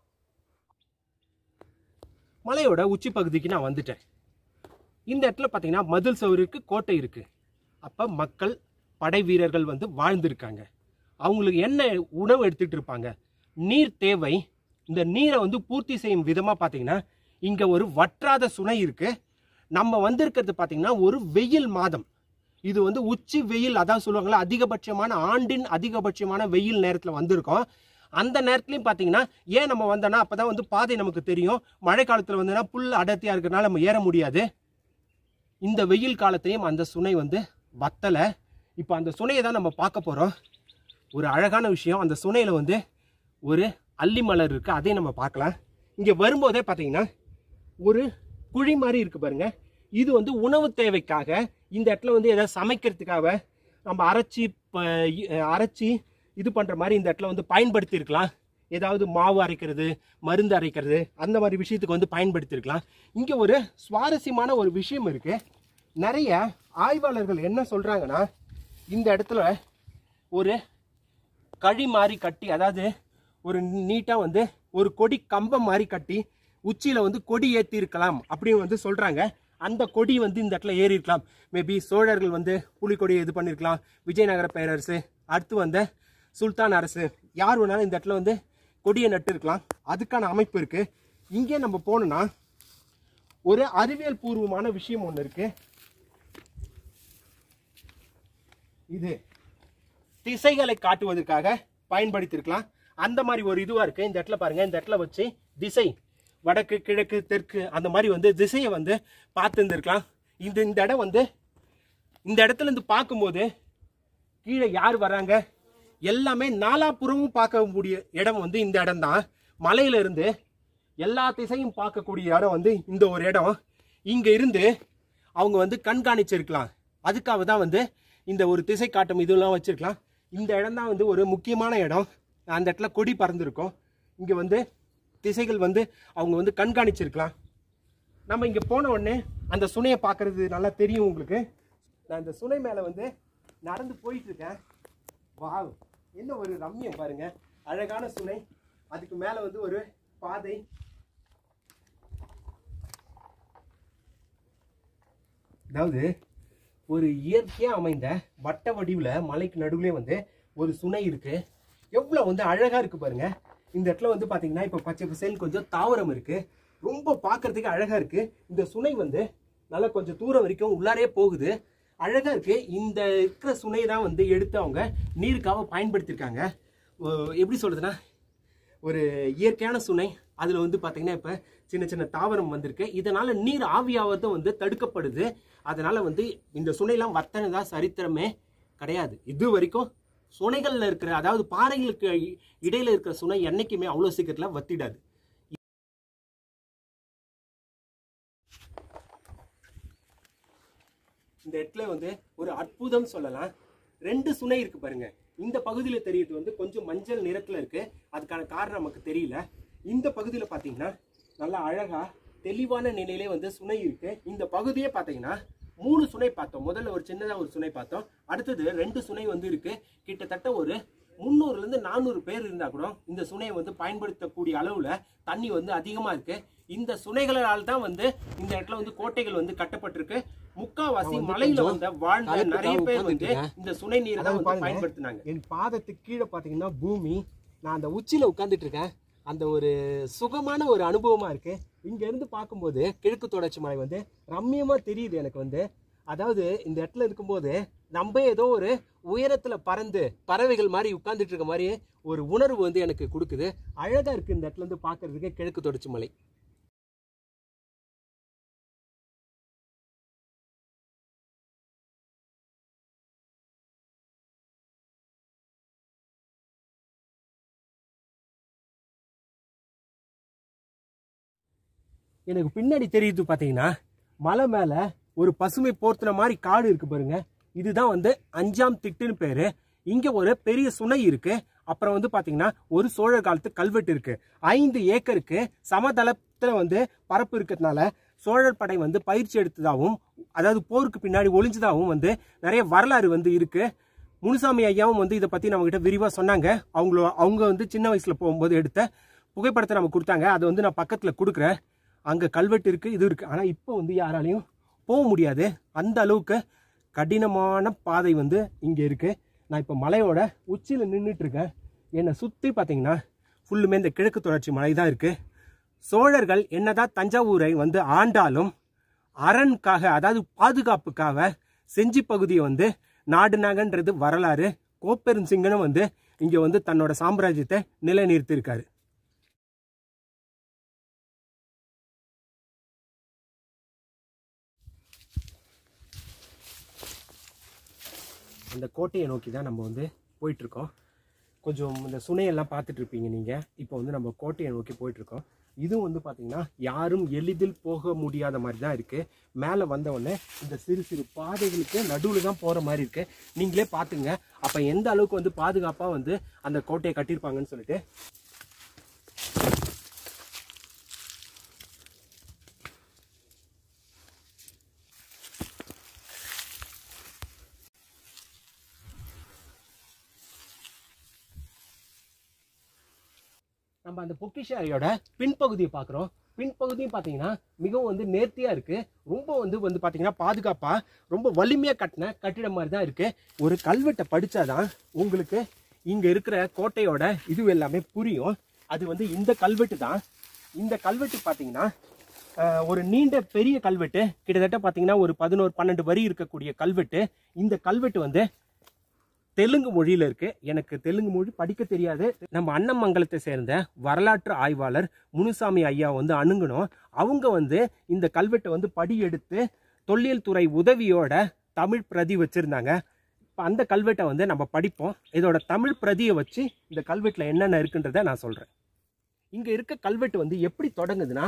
S2: மலையோட உச்சி பகுதிக்கு நான் வந்துட்டேன் இந்த இடத்துல பார்த்தீங்கன்னா மதில் சவுறு இருக்கு கோட்டை இருக்கு அப்ப மக்கள் படை வீரர்கள் வந்து வாழ்ந்திருக்காங்க அவங்களுக்கு என்ன உணவு எடுத்துட்டு இருப்பாங்க நீர் தேவை இந்த நீரை வந்து பூர்த்தி செய்யும் விதமா பார்த்தீங்கன்னா இங்க ஒரு வற்றாத சுனை இருக்கு நம்ம வந்திருக்கிறது பார்த்தீங்கன்னா ஒரு வெயில் மாதம் இது வந்து உச்சி வெயில் அதான் சொல்லுவாங்களா அதிகபட்சமான ஆண்டின் அதிகபட்சமான வெயில் நேரத்தில் வந்திருக்கோம் அந்த நேரத்துலையும் பார்த்தீங்கன்னா ஏன் நம்ம வந்தோன்னா அப்போ தான் வந்து பாதை நமக்கு தெரியும் மழை காலத்தில் வந்தோன்னா புல் அடர்த்தியாக இருக்கிறனால நம்ம ஏற முடியாது இந்த வெயில் காலத்தையும் அந்த சுனை வந்து வத்தலை இப்போ அந்த சுனையை தான் நம்ம பார்க்க போகிறோம் ஒரு அழகான விஷயம் அந்த சுனையில் வந்து ஒரு அல்லி மலர் இருக்குது அதையும் நம்ம பார்க்கலாம் இங்கே வரும்போதே பார்த்தீங்கன்னா ஒரு குழி மாதிரி இருக்கு பாருங்க இது வந்து உணவு தேவைக்காக இந்த இடத்துல வந்து ஏதாவது சமைக்கிறதுக்காக நம்ம அரைச்சி ப- இ- அரைச்சி இது பண்ணுற மாதிரி இந்த இடத்துல வந்து பயன்படுத்தி இருக்கலாம் ஏதாவது மாவு அரைக்கிறது மருந்து அரைக்கிறது அந்த மாதிரி விஷயத்துக்கு வந்து பயன்படுத்தியிருக்கலாம் இங்கே ஒரு சுவாரஸ்யமான ஒரு விஷயம் இருக்கு நிறைய ஆய்வாளர்கள் என்ன சொல்றாங்கன்னா இந்த இடத்துல ஒரு கழி மாதிரி கட்டி அதாவது ஒரு நீட்டாக வந்து ஒரு கொடி கம்பம் மாதிரி கட்டி உச்சியில் வந்து கொடி ஏற்றி இருக்கலாம் அப்படின்னு வந்து சொல்கிறாங்க அந்த கொடி வந்து இந்த இடத்துல ஏறி இருக்கலாம் மேபி சோழர்கள் வந்து புலிக்கொடியை இது பண்ணியிருக்கலாம் விஜயநகர பேரரசு அடுத்து வந்த சுல்தான் அரசு யார் வேணாலும் இந்த இடத்துல வந்து கொடியை நட்டு இருக்கலாம் அதுக்கான அமைப்பு இருக்குது இங்கே நம்ம போனோம்னா ஒரு அறிவியல் பூர்வமான விஷயம் ஒன்று இருக்குது இது திசைகளை காட்டுவதற்காக பயன்படுத்தியிருக்கலாம் அந்த மாதிரி ஒரு இதுவா இருக்கு இந்த இடத்துல பாருங்க இந்த இடத்துல வச்சு திசை வடக்கு கிழக்கு தெற்கு அந்த மாதிரி வந்து திசையை வந்து பார்த்து இருந்திருக்கலாம் இந்த இந்த இடம் வந்து இந்த இடத்துல இருந்து பார்க்கும்போது கீழே யார் வராங்க எல்லாமே நாலாபுறமும் பார்க்கக்கூடிய இடம் வந்து இந்த இடம் தான் மலையில இருந்து எல்லா திசையும் பார்க்கக்கூடிய இடம் வந்து இந்த ஒரு இடம் இங்க இருந்து அவங்க வந்து கண்காணிச்சிருக்கலாம் அதுக்காக தான் வந்து இந்த ஒரு திசை காட்டும் இதெல்லாம் வச்சிருக்கலாம் இந்த இடம் தான் வந்து ஒரு முக்கியமான இடம் அந்த இடத்துல கொடி பறந்துருக்கும் இங்க வந்து திசைகள் வந்து அவங்க வந்து கண்காணிச்சிருக்கலாம் நம்ம இங்க போன உடனே அந்த சுனையை பார்க்கறது நல்லா தெரியும் உங்களுக்கு நான் இந்த சுனை மேல வந்து நடந்து போயிட்டு இருக்கேன் வாவ் என்ன ஒரு ரம்மியம் பாருங்க அழகான சுனை அதுக்கு மேல வந்து ஒரு பாதை அதாவது ஒரு இயற்கையா அமைந்த வட்ட வடிவுல மலைக்கு நடுவுல வந்து ஒரு சுனை இருக்கு எவ்வளவு வந்து அழகா இருக்கு பாருங்க இந்த இடத்துல வந்து பாத்தீங்கன்னா இப்ப பச்சை பசேல் கொஞ்சம் தாவரம் இருக்கு ரொம்ப பார்க்கிறதுக்கு அழகா இருக்கு இந்த சுனை வந்து நல்லா கொஞ்சம் தூரம் வரைக்கும் உள்ளாரே போகுது அழகா இருக்கு இந்த இருக்கிற சுனை தான் வந்து எடுத்து அவங்க நீருக்காக பயன்படுத்தியிருக்காங்க ஓ, எப்படி சொல்றதுன்னா ஒரு இயற்கையான சுனை அதில் வந்து பார்த்தீங்கன்னா இப்போ சின்ன சின்ன தாவரம் வந்திருக்கு இதனால நீர் ஆவியாவதும் வந்து தடுக்கப்படுது அதனால வந்து இந்த சுனைலாம் வத்தனதா சரித்திரமே கிடையாது இது வரைக்கும் சுனைகள்ல இருக்கிற அதாவது பாறைகளுக்கு இ- இடையில இருக்கிற சுனை என்னைக்குமே அவ்வளோ சீக்கிரத்தில் வத்திடாது இந்த இடத்துல வந்து ஒரு அற்புதம் சொல்லலாம் ரெண்டு சுனை இருக்கு பாருங்க இந்த பகுதியில தெரியுது வந்து கொஞ்சம் மஞ்சள் நிறத்துல இருக்கு அதுக்கான காரணம் நமக்கு தெரியல இந்த பகுதியில பாத்தீங்கன்னா நல்லா அழகா தெளிவான நிலையிலே வந்து சுனை இருக்கு இந்த பகுதியே பாத்தீங்கன்னா மூணு சுனை பார்த்தோம் முதல்ல ஒரு சின்னதா ஒரு சுனை பார்த்தோம் அடுத்தது ரெண்டு சுனை வந்து இருக்கு கிட்டத்தட்ட ஒரு முந்நூறுல இருந்து நானூறு பேர் இருந்தா கூட இந்த சுனையை வந்து பயன்படுத்தக்கூடிய அளவுல தண்ணி வந்து அதிகமா இருக்கு இந்த சுனைகளால் தான் வந்து இந்த இடத்துல வந்து கோட்டைகள் வந்து கட்டப்பட்டிருக்கு முக்காவாசி மலையில வந்த வாழ்ந்த நிறைய பேர் வந்து இந்த சுனை நீரை தான் வந்து பயன்படுத்தினாங்க என் பாதத்துக்கு கீழே பாத்தீங்கன்னா பூமி நான் அந்த உச்சியில உட்கார்ந்துட்டு இருக்கேன் அந்த ஒரு சுகமான ஒரு அனுபவமா இருக்கு இங்க இருந்து பார்க்கும்போது கிழக்கு தொடர்ச்சி மலை வந்து ரம்மியமா தெரியுது எனக்கு வந்து அதாவது இந்த இடத்துல இருக்கும்போது நம்ம ஏதோ ஒரு உயரத்துல பறந்து பறவைகள் மாதிரி உட்கார்ந்துட்டு இருக்க மாதிரி ஒரு உணர்வு வந்து எனக்கு கொடுக்குது அழகா இருக்கு இந்த இடத்துல இருந்து பார்க்கிறதுக்கு கிழக்கு தொடர்ச்சி மலை எனக்கு பின்னாடி தெரியுது பார்த்தீங்கன்னா மலை மேலே ஒரு பசுமை போர்த்துன மாதிரி காடு இருக்கு பாருங்க இதுதான் வந்து அஞ்சாம் திட்டுன்னு பேரு இங்க ஒரு பெரிய சுனை இருக்கு அப்புறம் வந்து பாத்தீங்கன்னா ஒரு சோழர் காலத்து கல்வெட்டு இருக்கு ஐந்து ஏக்கருக்கு சமதளத்துல வந்து பரப்பு இருக்கிறதுனால சோழர் படை வந்து பயிற்சி எடுத்ததாகவும் அதாவது போருக்கு பின்னாடி ஒளிஞ்சதாகவும் வந்து நிறைய வரலாறு வந்து இருக்கு முனுசாமி ஐயாவும் வந்து இதை பத்தி நம்ம கிட்ட விரிவா சொன்னாங்க அவங்கள அவங்க வந்து சின்ன வயசுல போகும்போது எடுத்த புகைப்படத்தை நம்ம கொடுத்தாங்க அதை வந்து நான் பக்கத்துல கொடுக்குறேன் அங்க கல்வெட்டு இருக்கு இது இருக்கு ஆனா இப்போ வந்து யாராலையும் போக முடியாது அந்த அளவுக்கு கடினமான பாதை வந்து இங்க இருக்கு நான் இப்போ மலையோட உச்சியில நின்றுட்டு இருக்கேன் என்னை சுத்தி பார்த்தீங்கன்னா ஃபுல்லுமே இந்த கிழக்கு தொடர்ச்சி மலை தான் இருக்கு சோழர்கள் என்னதான் தஞ்சாவூரை வந்து ஆண்டாலும் அரண்காக அதாவது பாதுகாப்புக்காக செஞ்சி பகுதியை வந்து நாடுனாங்கன்றது வரலாறு கோப்பெரும் சிங்கனும் வந்து இங்க வந்து தன்னோட சாம்ராஜ்யத்தை நிலைநிறுத்தியிருக்காரு அந்த கோட்டையை நோக்கி தான் நம்ம வந்து போயிட்டு இருக்கோம் கொஞ்சம் இந்த சுனையெல்லாம் பார்த்துட்டு இருப்பீங்க நீங்க இப்போ வந்து நம்ம கோட்டையை நோக்கி போயிட்டு இருக்கோம் இதுவும் வந்து பாத்தீங்கன்னா யாரும் எளிதில் போக முடியாத மாதிரி தான் இருக்கு மேலே வந்த உடனே இந்த சிறு சிறு பாதைகளுக்கு நடுவில் தான் போற மாதிரி இருக்கு நீங்களே பார்த்துங்க அப்ப எந்த அளவுக்கு வந்து பாதுகாப்பா வந்து அந்த கோட்டையை கட்டியிருப்பாங்கன்னு சொல்லிட்டு நம்ம அந்த பொக்கிஷாரியோட பின்பகுதியை பார்க்குறோம் பின்பகுதியும் பார்த்தீங்கன்னா மிகவும் வந்து நேர்த்தியாக இருக்கு ரொம்ப வந்து வந்து பார்த்தீங்கன்னா பாதுகாப்பாக ரொம்ப வலிமையாக கட்டின கட்டிடம் மாதிரி தான் இருக்கு ஒரு கல்வெட்டை படிச்சாதான் உங்களுக்கு இங்கே இருக்கிற கோட்டையோட இது எல்லாமே புரியும் அது வந்து இந்த கல்வெட்டு தான் இந்த கல்வெட்டு பார்த்தீங்கன்னா ஆஹ், ஒரு நீண்ட பெரிய கல்வெட்டு கிட்டத்தட்ட பார்த்தீங்கன்னா ஒரு பதினோரு பன்னெண்டு வரி இருக்கக்கூடிய கல்வெட்டு இந்த கல்வெட்டு வந்து தெலுங்கு மொழியில இருக்கு எனக்கு தெலுங்கு மொழி படிக்க தெரியாது நம்ம அன்னமங்கலத்தை சேர்ந்த வரலாற்று ஆய்வாளர் முனுசாமி ஐயா வந்து அணுகணும் அவங்க வந்து இந்த கல்வெட்டை வந்து படி எடுத்து தொல்லியல் துறை உதவியோட தமிழ் பிரதி வச்சிருந்தாங்க இப்போ அந்த கல்வெட்டை வந்து நம்ம படிப்போம் இதோட தமிழ் பிரதியை வச்சு இந்த கல்வெட்டில் என்னென்ன இருக்குன்றதை நான் சொல்கிறேன் இங்கே இருக்க கல்வெட்டு வந்து எப்படி தொடங்குதுன்னா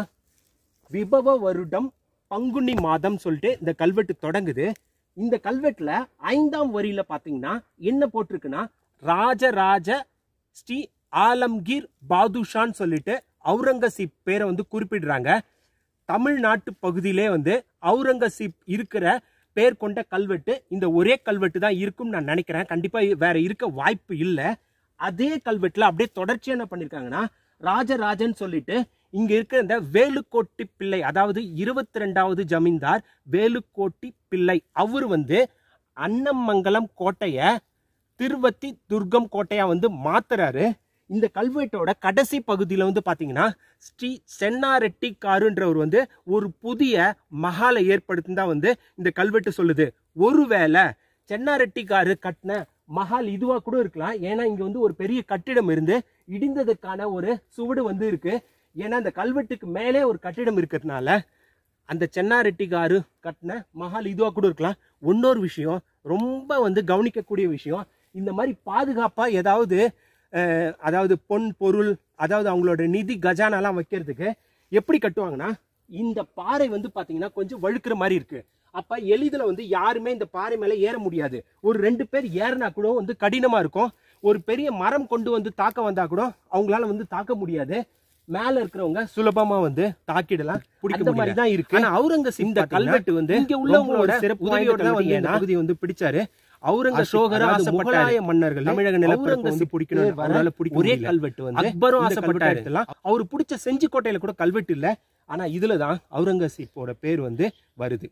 S2: விபவ வருடம் பங்குனி மாதம் சொல்லிட்டு இந்த கல்வெட்டு தொடங்குது இந்த கல்வெட்டுல ஐந்தாம் வரியில பாத்தீங்கன்னா என்ன போட்டிருக்குன்னா ராஜராஜ ஸ்ரீ ஆலம்கீர் பாதுஷான்னு சொல்லிட்டு அவுரங்கசீப் பேரை வந்து குறிப்பிடுறாங்க தமிழ்நாட்டு பகுதியிலே வந்து அவுரங்கசீப் இருக்கிற பேர் கொண்ட கல்வெட்டு இந்த ஒரே கல்வெட்டு தான் இருக்கும்னு நான் நினைக்கிறேன் கண்டிப்பா வேற இருக்க வாய்ப்பு இல்லை அதே கல்வெட்டுல அப்படியே தொடர்ச்சியா என்ன பண்ணிருக்காங்கன்னா ராஜராஜன் சொல்லிட்டு இங்க இருக்கிற இந்த வேலுக்கோட்டி பிள்ளை அதாவது இருபத்தி ரெண்டாவது ஜமீன்தார் வேலுக்கோட்டி பிள்ளை அவர் வந்து அன்னமங்கலம் கோட்டைய திருவத்தி துர்கம் கோட்டையா வந்து மாத்துறாரு இந்த கல்வெட்டோட கடைசி பகுதியில் வந்து பார்த்தீங்கன்னா ஸ்ரீ சென்னாரெட்டிக்காருன்றவர் வந்து ஒரு புதிய மகாலை ஏற்படுத்தினா வந்து இந்த கல்வெட்டு சொல்லுது ஒருவேளை சென்னாரெட்டிக்காரு கட்டின மஹால் இதுவா கூட இருக்கலாம் ஏன்னா இங்க வந்து ஒரு பெரிய கட்டிடம் இருந்து இடிந்ததற்கான ஒரு சுவடு வந்து இருக்கு ஏன்னா அந்த கல்வெட்டுக்கு மேலே ஒரு கட்டிடம் இருக்கிறதுனால அந்த சென்னாரெட்டிக்காரு கட்டின மஹால் இதுவா கூட இருக்கலாம் இன்னொரு விஷயம் ரொம்ப வந்து கவனிக்கக்கூடிய விஷயம் இந்த மாதிரி பாதுகாப்பா ஏதாவது அஹ், அதாவது பொன் பொருள் அதாவது அவங்களோட நிதி கஜானாலாம் வைக்கிறதுக்கு எப்படி கட்டுவாங்கன்னா இந்த பாறை வந்து பாத்தீங்கன்னா கொஞ்சம் வழுக்கிற மாதிரி இருக்கு அப்ப எளிதில் வந்து யாருமே இந்த பாறை மேல ஏற முடியாது ஒரு ரெண்டு பேர் ஏறினா கூட வந்து கடினமா இருக்கும் ஒரு பெரிய மரம் கொண்டு வந்து தாக்க வந்தா கூட அவங்களால வந்து தாக்க முடியாது மேல இருக்கிறவங்க சுலபமா வந்து தாக்கிடலாம் அந்த மாதிரி தான் இருக்கு ஆனா அவுரங்கசீப் இந்த கல்வெட்டு வந்து இங்க உள்ளவங்களோட சிறப்பு உதவியோட தான் வந்து இந்த பகுதி வந்து பிடிச்சாரு அவுரங்கசீப்
S1: அசோகரும்
S2: அதாவது
S1: ஆசைப்பட்டாரு.
S2: முகலாய மன்னர்கள் தமிழக நிலப்பரப்பு வந்து
S1: அவுரங்கசீப்
S2: பிடிக்கணும்
S1: பேர் வர
S2: அவரால பிடிக்க
S1: ஒரே
S2: ஒரே
S1: கல்வெட்டு வந்து
S2: அக்பரும்
S1: இந்த கல்வெட்டா
S2: ஆசைப்பட்டாரு
S1: எடுத்தலாம்.
S2: அவர் பிடிச்ச செஞ்சிக்கோட்டையில கூட கல்வெட்டு இல்ல ஆனா இதுல தான் அவுரங்கசீப்போட பேர் வந்து வருது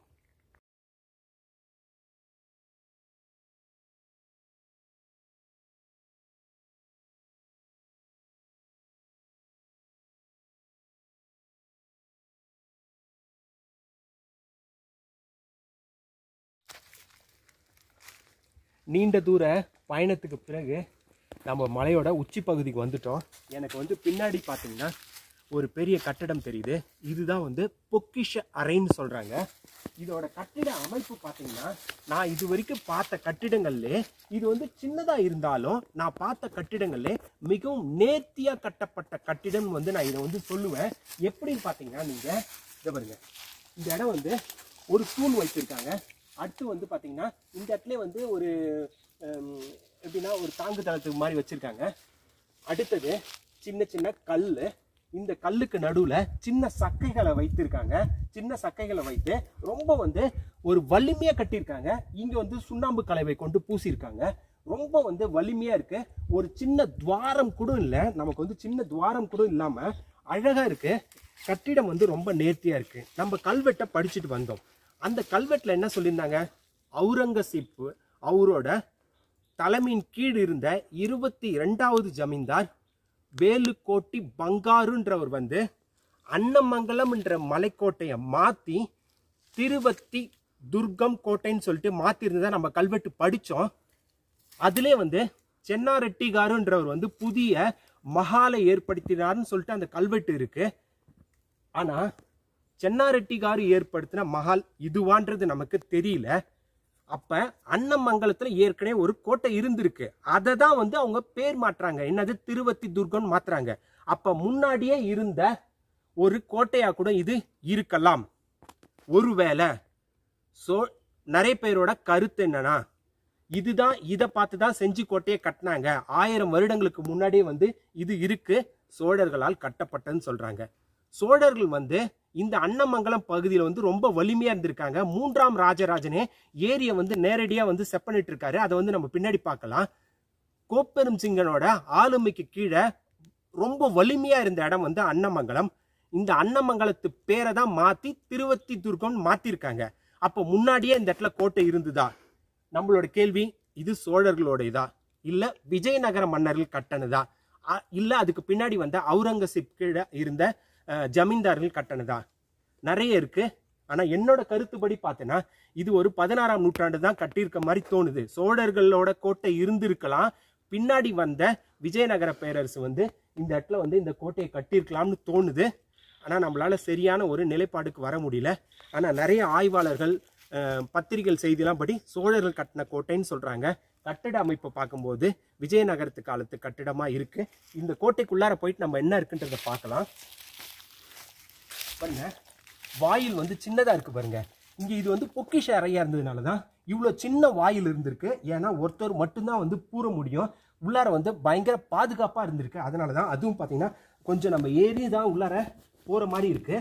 S2: நீண்ட தூர பயணத்துக்கு பிறகு நம்ம மலையோட உச்சி பகுதிக்கு வந்துட்டோம் எனக்கு வந்து பின்னாடி பார்த்தீங்கன்னா ஒரு பெரிய கட்டடம் தெரியுது இதுதான் வந்து பொக்கிஷ அறைன்னு சொல்றாங்க இதோட கட்டிட அமைப்பு பார்த்தீங்கன்னா நான் இது வரைக்கும் பார்த்த கட்டிடங்கள்லே இது வந்து சின்னதா இருந்தாலும் நான் பார்த்த கட்டிடங்கள்லே மிகவும் நேர்த்தியா கட்டப்பட்ட கட்டிடம் வந்து நான் இதை வந்து சொல்லுவேன் எப்படின்னு பார்த்தீங்கன்னா நீங்க இதை பாருங்க இந்த இடம் வந்து ஒரு தூண் வைத்திருக்காங்க அடுத்து வந்து பாத்தீங்கன்னா இந்த இடத்துல வந்து ஒரு ஹம், எப்படின்னா ஒரு தாங்கு தளத்துக்கு மாதிரி வச்சிருக்காங்க அடுத்தது சின்ன சின்ன கல் இந்த கல்லுக்கு நடுவுல சின்ன சக்கைகளை வைத்திருக்காங்க சின்ன சக்கைகளை வைத்து ரொம்ப வந்து ஒரு வலிமையா கட்டியிருக்காங்க இங்க வந்து சுண்ணாம்பு கலவை கொண்டு பூசியிருக்காங்க ரொம்ப வந்து வலிமையா இருக்கு ஒரு சின்ன துவாரம் கூட இல்லை நமக்கு வந்து சின்ன துவாரம் கூட இல்லாம அழகா இருக்கு கட்டிடம் வந்து ரொம்ப நேர்த்தியா இருக்கு நம்ம கல்வெட்டை படிச்சுட்டு வந்தோம் அந்த கல்வெட்டுல என்ன சொல்லியிருந்தாங்க அவுரங்கசீப் அவரோட தலைமையின் கீழ் இருந்த இருபத்தி இரண்டாவது ஜமீன்தார் வேலுக்கோட்டி பங்காருன்றவர் வந்து அன்னமங்கலம்ன்ற மலைக்கோட்டையை மாத்தி திருவத்தி துர்கம் கோட்டைன்னு சொல்லிட்டு மாத்திருந்ததை நம்ம கல்வெட்டு படிச்சோம் அதிலே வந்து சென்னாரெட்டிகாருன்றவர் வந்து புதிய மகாலை ஏற்படுத்தினார்னு சொல்லிட்டு அந்த கல்வெட்டு இருக்கு ஆனா சென்னாரெட்டிகாரு ஏற்படுத்தின மஹால் இதுவான்றது நமக்கு தெரியல அப்ப அன்னமங்கலத்துல ஏற்கனவே ஒரு கோட்டை இருந்திருக்கு அதை தான் வந்து அவங்க பேர் மாற்றுறாங்க என்னது திருவத்தி துர்கம் மாத்துறாங்க அப்ப முன்னாடியே இருந்த ஒரு கோட்டையா கூட இது இருக்கலாம் ஒருவேளை சோ நிறைய பேரோட கருத்து என்னன்னா இதுதான் இதை பார்த்து தான் செஞ்சி கோட்டையை கட்டினாங்க ஆயிரம் வருடங்களுக்கு முன்னாடியே வந்து இது இருக்கு சோழர்களால் கட்டப்பட்டதுன்னு சொல்றாங்க சோழர்கள் வந்து இந்த அன்னமங்கலம் பகுதியில் வந்து ரொம்ப வலிமையா இருந்திருக்காங்க மூன்றாம் ராஜராஜனே ஏரியை வந்து நேரடியா வந்து செப்பனிட்டு இருக்காரு அதை வந்து நம்ம பின்னாடி பார்க்கலாம் கோப்பெரும் சிங்கனோட ஆளுமைக்கு கீழே ரொம்ப வலிமையா இருந்த இடம் வந்து அன்னமங்கலம் இந்த அன்னமங்கலத்து பேரை தான் மாத்தி திருவத்தி துர்கம் மாத்திருக்காங்க அப்போ முன்னாடியே இந்த இடத்துல கோட்டை இருந்துதா நம்மளோட கேள்வி இது சோழர்களோட இதா இல்ல விஜயநகர மன்னர்கள் கட்டணதா அ- இல்ல அதுக்கு பின்னாடி வந்த அவுரங்கசீப் கீழே இருந்த அஹ், ஜமீன்தார்கள் கட்டணதா நிறைய இருக்கு ஆனா என்னோட கருத்துப்படி பார்த்தேன்னா இது ஒரு பதினாறாம் நூற்றாண்டு தான் கட்டியிருக்க மாதிரி தோணுது சோழர்களோட கோட்டை இருந்திருக்கலாம் பின்னாடி வந்த விஜயநகர பேரரசு வந்து இந்த இடத்துல வந்து இந்த கோட்டையை கட்டியிருக்கலாம்னு தோணுது ஆனால் நம்மளால சரியான ஒரு நிலைப்பாடுக்கு வர முடியல ஆனால் நிறைய ஆய்வாளர்கள் அஹ், பத்திரிகைகள் செய்திலாம் படி சோழர்கள் கட்டின கோட்டைன்னு சொல்றாங்க கட்டிட அமைப்பை பார்க்கும்போது விஜயநகரத்து காலத்து கட்டிடமா இருக்கு இந்த கோட்டைக்குள்ளார போயிட்டு நம்ம என்ன இருக்குன்றதை பார்க்கலாம் பாருங்க வாயில் வந்து சின்னதா இருக்கு பாருங்க இங்க இது வந்து பொக்கிஷ அறையா இருந்ததுனால தான் இவ்வளோ சின்ன வாயில் இருந்திருக்கு ஏன்னா ஒருத்தர் மட்டும்தான் வந்து பூர முடியும் உள்ளார வந்து பயங்கர பாதுகாப்பா இருந்திருக்கு அதனால தான் அதுவும் பார்த்தீங்கன்னா கொஞ்சம் நம்ம ஏறி தான் உள்ளார போற மாதிரி இருக்கு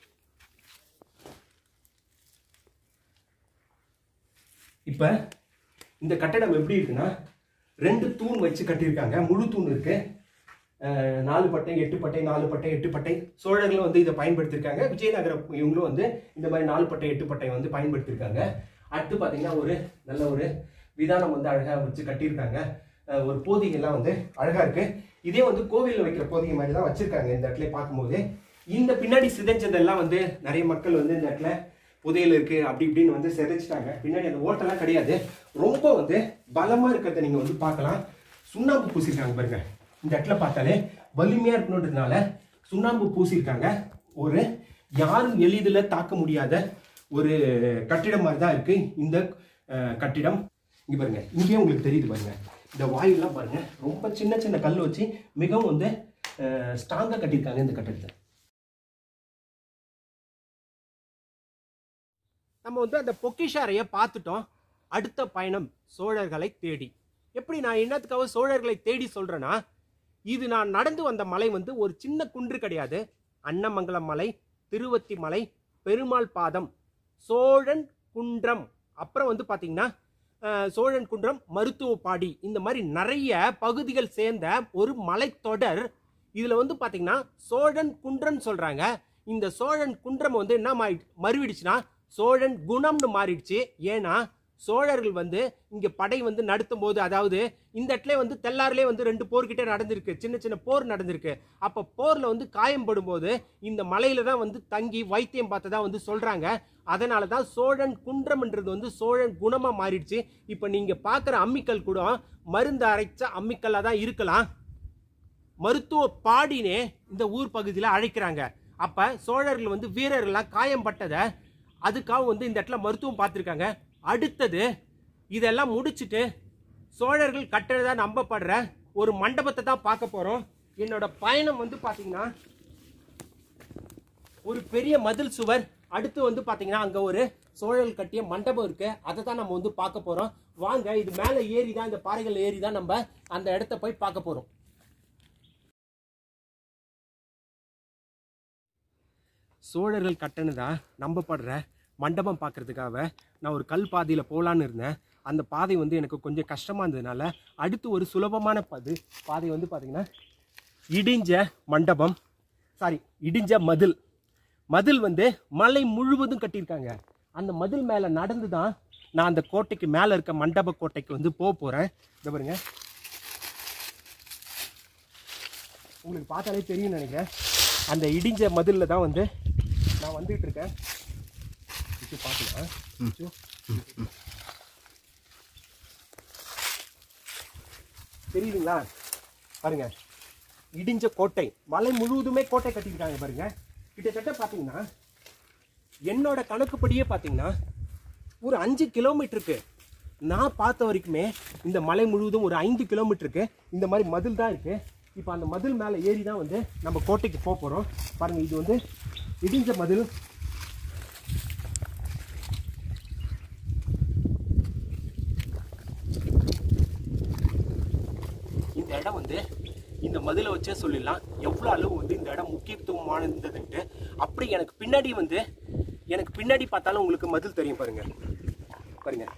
S2: இப்போ இந்த கட்டடம் எப்படி இருக்குன்னா ரெண்டு தூண் வச்சு கட்டியிருக்காங்க முழு தூண் இருக்கு அஹ், நாலு பட்டை எட்டு பட்டை நாலு பட்டை எட்டு பட்டை சோழர்களும் வந்து இதை பயன்படுத்தியிருக்காங்க விஜயநகரம் இவங்களும் வந்து இந்த மாதிரி நாலு பட்டை எட்டு பட்டை வந்து பயன்படுத்தியிருக்காங்க அடுத்து பார்த்தீங்கன்னா ஒரு நல்ல ஒரு விதானம் வந்து அழகாக வச்சு கட்டியிருக்காங்க அஹ், ஒரு போதிகைலாம் வந்து அழகா இருக்கு இதே வந்து கோவிலில் வைக்கிற போதிகை மாதிரி தான் வச்சிருக்காங்க இந்த இடத்துல பார்க்கும்போது இந்த பின்னாடி சிதைஞ்சதெல்லாம் வந்து நிறைய மக்கள் வந்து இந்த இடத்துல புதையல் இருக்கு அப்படி இப்படின்னு வந்து சிதைச்சிட்டாங்க பின்னாடி அந்த ஓட்டெல்லாம் கிடையாது ரொம்ப வந்து பலமா இருக்கிறத நீங்க வந்து பார்க்கலாம் சுண்ணாம்பு பூசிருக்காங்க பாருங்க இந்த இடத்துல பார்த்தாலே வலிமையா இருக்கணுன்றதுனால சுண்ணாம்பு பூசியிருக்காங்க ஒரு யாரும் எளிதில் தாக்க முடியாத ஒரு கட்டிடம் மாதிரி தான் இருக்கு இந்த அஹ், கட்டிடம் இங்க பாருங்க இங்கேயே உங்களுக்கு தெரியுது பாருங்க இந்த வாயுலாம் பாருங்க ரொம்ப சின்ன சின்ன கல் வச்சு மிகவும் வந்து ஸ்ட்ராங்கா கட்டியிருக்காங்க இந்த கட்டிடத்தை நம்ம வந்து அந்த பொக்கிஷ அறையை பார்த்துட்டோம் அடுத்த பயணம் சோழர்களை தேடி எப்படி நான் என்னத்துக்காக சோழர்களை தேடி சொல்றேன்னா இது நான் நடந்து வந்த மலை வந்து ஒரு சின்ன குன்று கிடையாது அன்னமங்கலம் மலை திருவத்தி மலை பெருமாள் பாதம் சோழன் குன்றம் அப்புறம் வந்து பார்த்தீங்கன்னா அஹ், சோழன் குன்றம் மருத்துவப்பாடி இந்த மாதிரி நிறைய பகுதிகள் சேர்ந்த ஒரு மலைத்தொடர் இதில் வந்து பார்த்தீங்கன்னா சோழன் குன்றம் சொல்கிறாங்க இந்த சோழன் குன்றம் வந்து என்ன மாறி மறுவிடுச்சுன்னா சோழன் குணம்னு மாறிடுச்சு ஏன்னா சோழர்கள் வந்து இங்க படை வந்து நடத்தும் போது அதாவது இந்த இடத்துல வந்து தெல்லாரிலே வந்து ரெண்டு போர்கிட்ட நடந்திருக்கு சின்ன சின்ன போர் நடந்திருக்கு அப்ப போர்ல வந்து காயம்படும் போது இந்த மலையில தான் வந்து தங்கி வைத்தியம் பார்த்ததா வந்து சொல்றாங்க அதனால தான் சோழன் குன்றம்ன்றது வந்து சோழன் குணமா மாறிடுச்சு இப்ப நீங்க பாக்குற அம்மிக்கல் கூட மருந்து அரைச்ச அம்மிக்கல்லா தான் இருக்கலாம் மருத்துவ பாடினே இந்த ஊர் பகுதியில் அழைக்கிறாங்க அப்ப சோழர்கள் வந்து வீரர்கள்லாம் காயம்பட்டதை அதுக்காக வந்து இந்த இடத்துல மருத்துவம் பார்த்துருக்காங்க அடுத்தது இதெல்லாம் முடிச்சிட்டு சோழர்கள் கட்டுறதா நம்பப்படுற ஒரு மண்டபத்தை தான் பார்க்க போறோம் என்னோட பயணம் வந்து பாத்தீங்கன்னா ஒரு பெரிய மதில் சுவர் அடுத்து வந்து பாத்தீங்கன்னா அங்க ஒரு சோழர்கள் கட்டிய மண்டபம் இருக்கு அதை தான் நம்ம வந்து பார்க்க போறோம் வாங்க இது மேல ஏறி தான் இந்த பாறைகள் ஏறி தான் நம்ம அந்த இடத்த போய் பார்க்க போறோம் சோழர்கள் கட்டினதா நம்பப்படுற மண்டபம் பார்க்கறதுக்காக நான் ஒரு கல் பாதையில் போகலான்னு இருந்தேன் அந்த பாதை வந்து எனக்கு கொஞ்சம் கஷ்டமாக இருந்ததுனால அடுத்து ஒரு சுலபமான பாது பாதை வந்து பார்த்தீங்கன்னா இடிஞ்ச மண்டபம் சாரி இடிஞ்ச மதில் மதில் வந்து மலை முழுவதும் கட்டியிருக்காங்க அந்த மதில் மேலே நடந்து தான் நான் அந்த கோட்டைக்கு மேலே இருக்க மண்டப கோட்டைக்கு வந்து போக போகிறேன் இதை பாருங்க உங்களுக்கு பார்த்தாலே தெரியும்னு நினைக்கிறேன் அந்த இடிஞ்ச மதிலில் தான் வந்து நான் வந்துட்டு இருக்கேன் இது பார்க்கலாம் இது. தெரியுதுங்களா பாருங்க இடிஞ்ச கோட்டை மலை முழுவதுமே கோட்டை கட்டியிருக்காங்க பாருங்க கிட்டத்தட்ட பார்த்தீங்கன்னா என்னோட கணக்குப்படியே பார்த்தீங்கன்னா ஒரு அஞ்சு கிலோமீட்டருக்கு நான் பார்த்த வரைக்குமே இந்த மலை முழுவதும் ஒரு ஐந்து கிலோமீட்டருக்கு இந்த மாதிரி மதில் தான் இருக்கு இப்போ அந்த மதில் மேலே ஏறி தான் வந்து நம்ம கோட்டைக்கு போக போகிறோம் பாருங்க இது வந்து இடிஞ்ச மதில் இந்த இடம் வந்து இந்த மதிலை வச்சே சொல்லிடலாம் எவ்வளோ அளவு வந்து இந்த இடம் முக்கியத்துவமானதுன்ட்டு அப்படி எனக்கு பின்னாடி வந்து எனக்கு பின்னாடி பார்த்தாலும் உங்களுக்கு மதில் தெரியும் பாருங்க பாருங்க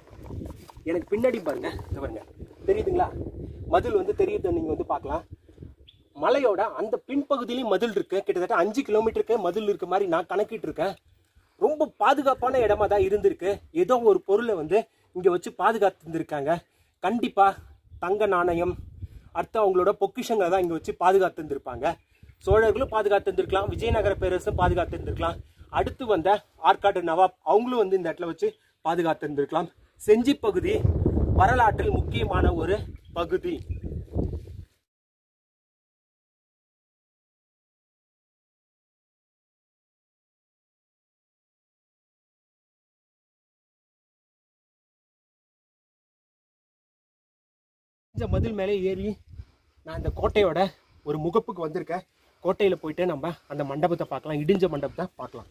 S2: எனக்கு பின்னாடி பாருங்க இந்த பாருங்க தெரியுதுங்களா மதில் வந்து தெரியுது நீங்கள் வந்து பார்க்கலாம் மலையோட அந்த பின்பகுதியிலையும் மதில் இருக்கு கிட்டத்தட்ட அஞ்சு கிலோமீட்டருக்கு மதில் இருக்க மாதிரி நான் கணக்கிட்டு இருக்கேன் ரொம்ப பாதுகாப்பான இடமா தான் இருந்திருக்கு ஏதோ ஒரு பொருளை வந்து இங்க வச்சு பாதுகாத்து இருந்திருக்காங்க கண்டிப்பா தங்க நாணயம் அடுத்து அவங்களோட பொக்கிஷங்களை தான் இங்க வச்சு பாதுகாத்து இருந்திருப்பாங்க சோழர்களும் பாதுகாத்து இருந்திருக்கலாம் விஜயநகர பேரரசும் பாதுகாத்து இருந்திருக்கலாம் அடுத்து வந்த ஆற்காடு நவாப் அவங்களும் வந்து இந்த இடத்துல வச்சு பாதுகாத்து இருந்திருக்கலாம் செஞ்சி பகுதி வரலாற்றில் முக்கியமான ஒரு பகுதி இந்த மதில் மேலே ஏறி நான் இந்த கோட்டையோட ஒரு முகப்புக்கு வந்திருக்கேன் கோட்டையில் போயிட்டு நம்ம அந்த மண்டபத்தை பார்க்கலாம் இடிஞ்ச மண்டபத்தை பார்க்கலாம்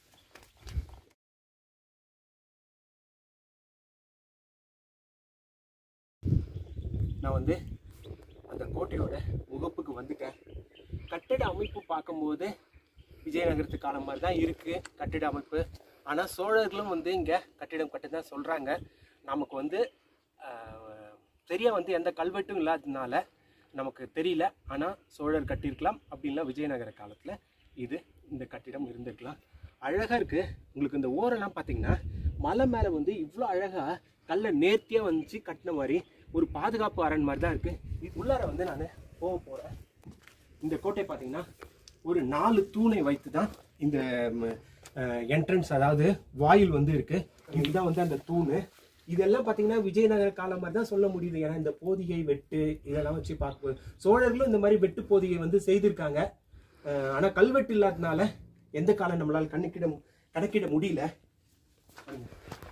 S2: நான் வந்து அந்த கோட்டையோட முகப்புக்கு வந்துட்டேன் கட்டிட அமைப்பு பார்க்கும்போது விஜயநகரத்து காலம் மாதிரி தான் இருக்குது கட்டிட அமைப்பு ஆனால் சோழர்களும் வந்து இங்கே கட்டிடம் கட்டி தான் சொல்கிறாங்க நமக்கு வந்து ஆஹ், சரியா வந்து எந்த கல்வெட்டும் இல்லாததுனால நமக்கு தெரியல ஆனால் சோழர் கட்டியிருக்கலாம் அப்படின்னா விஜயநகர காலத்தில் இது இந்த கட்டிடம் இருந்திருக்கலாம் அழகாக இருக்குது உங்களுக்கு இந்த ஓரெல்லாம் பார்த்தீங்கன்னா மலை மேலே வந்து இவ்வளோ அழகாக கல்லை நேர்த்தியாக வந்துச்சு கட்டின மாதிரி ஒரு பாதுகாப்பு அரண் மாதிரி தான் இருக்குது இது உள்ளார வந்து நான் போக போகிறேன் இந்த கோட்டை பார்த்தீங்கன்னா ஒரு நாலு தூணை வைத்து தான் இந்த என்ட்ரன்ஸ் அதாவது வாயில் வந்து இருக்கு இதுதான் வந்து அந்த தூணு இதெல்லாம் பார்த்தீங்கன்னா விஜயநகர காலம் மாதிரி தான் சொல்ல முடியுது ஏன்னா இந்த போதிகை வெட்டு இதெல்லாம் வச்சு பார்க்க சோழர்களும் இந்த மாதிரி வெட்டு போதிகை வந்து செய்திருக்காங்க அஹ், ஆனா கல்வெட்டு இல்லாதனால எந்த காலம் நம்மளால கணக்கிட கணக்கிட முடியல பாருங்க.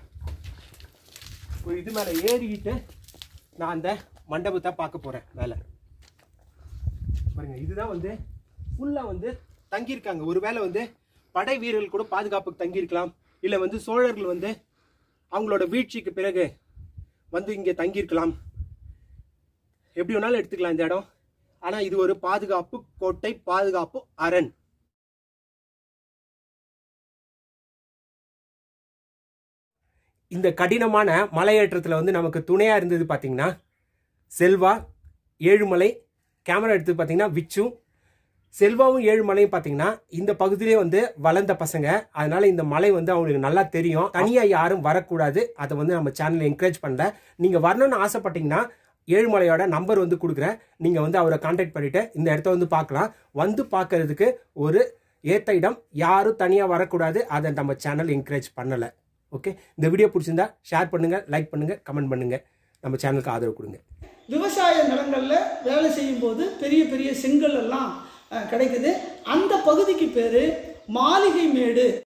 S2: ஒரு இது மேல ஏறிக்கிட்டு நான் அந்த மண்டபத்தை பார்க்க போறேன் மேலே பாருங்க இதுதான் வந்து ஃபுல்லா வந்து தங்கியிருக்காங்க ஒருவேளை வந்து படை வீரர்கள் கூட பாதுகாப்புக்கு தங்கியிருக்கலாம் இல்லை வந்து சோழர்கள் வந்து அவங்களோட வீழ்ச்சிக்கு பிறகு வந்து இங்கே தங்கியிருக்கலாம் எப்படி வேணாலும் எடுத்துக்கலாம் இந்த இடம் ஆனால் இது ஒரு பாதுகாப்பு கோட்டை பாதுகாப்பு அரண் இந்த கடினமான மலையேற்றத்தில் வந்து நமக்கு துணையாக இருந்தது பார்த்தீங்கன்னா செல்வா ஏழுமலை கேமரா எடுத்து பார்த்தீங்கன்னா விச்சு செல்வாவும் ஏழுமலையும் பார்த்தீங்கன்னா இந்த பகுதியிலே வந்து வளர்ந்த பசங்க அதனால இந்த மலை வந்து அவங்களுக்கு நல்லா தெரியும் தனியாக யாரும் வரக்கூடாது அதை வந்து நம்ம சேனலை என்கரேஜ் பண்ணல நீங்கள் வரணும்னு ஆசைப்பட்டீங்கன்னா ஏழுமலையோட நம்பர் வந்து கொடுக்குறேன் நீங்கள் வந்து அவரை காண்டாக்ட் பண்ணிட்டு இந்த இடத்த வந்து பார்க்கலாம் வந்து பார்க்கறதுக்கு ஒரு ஏத்த இடம் யாரும் தனியாக வரக்கூடாது அதை நம்ம சேனல் என்கரேஜ் பண்ணலை ஓகே இந்த வீடியோ பிடிச்சிருந்தா ஷேர் பண்ணுங்கள் லைக் பண்ணுங்கள் கமெண்ட் பண்ணுங்கள் நம்ம சேனலுக்கு ஆதரவு கொடுங்க
S4: விவசாய நிலங்களில் வேலை செய்யும்போது பெரிய பெரிய செங்கல் எல்லாம் அஹ், கிடைக்குது அந்த பகுதிக்கு பேர் மாளிகை மேடு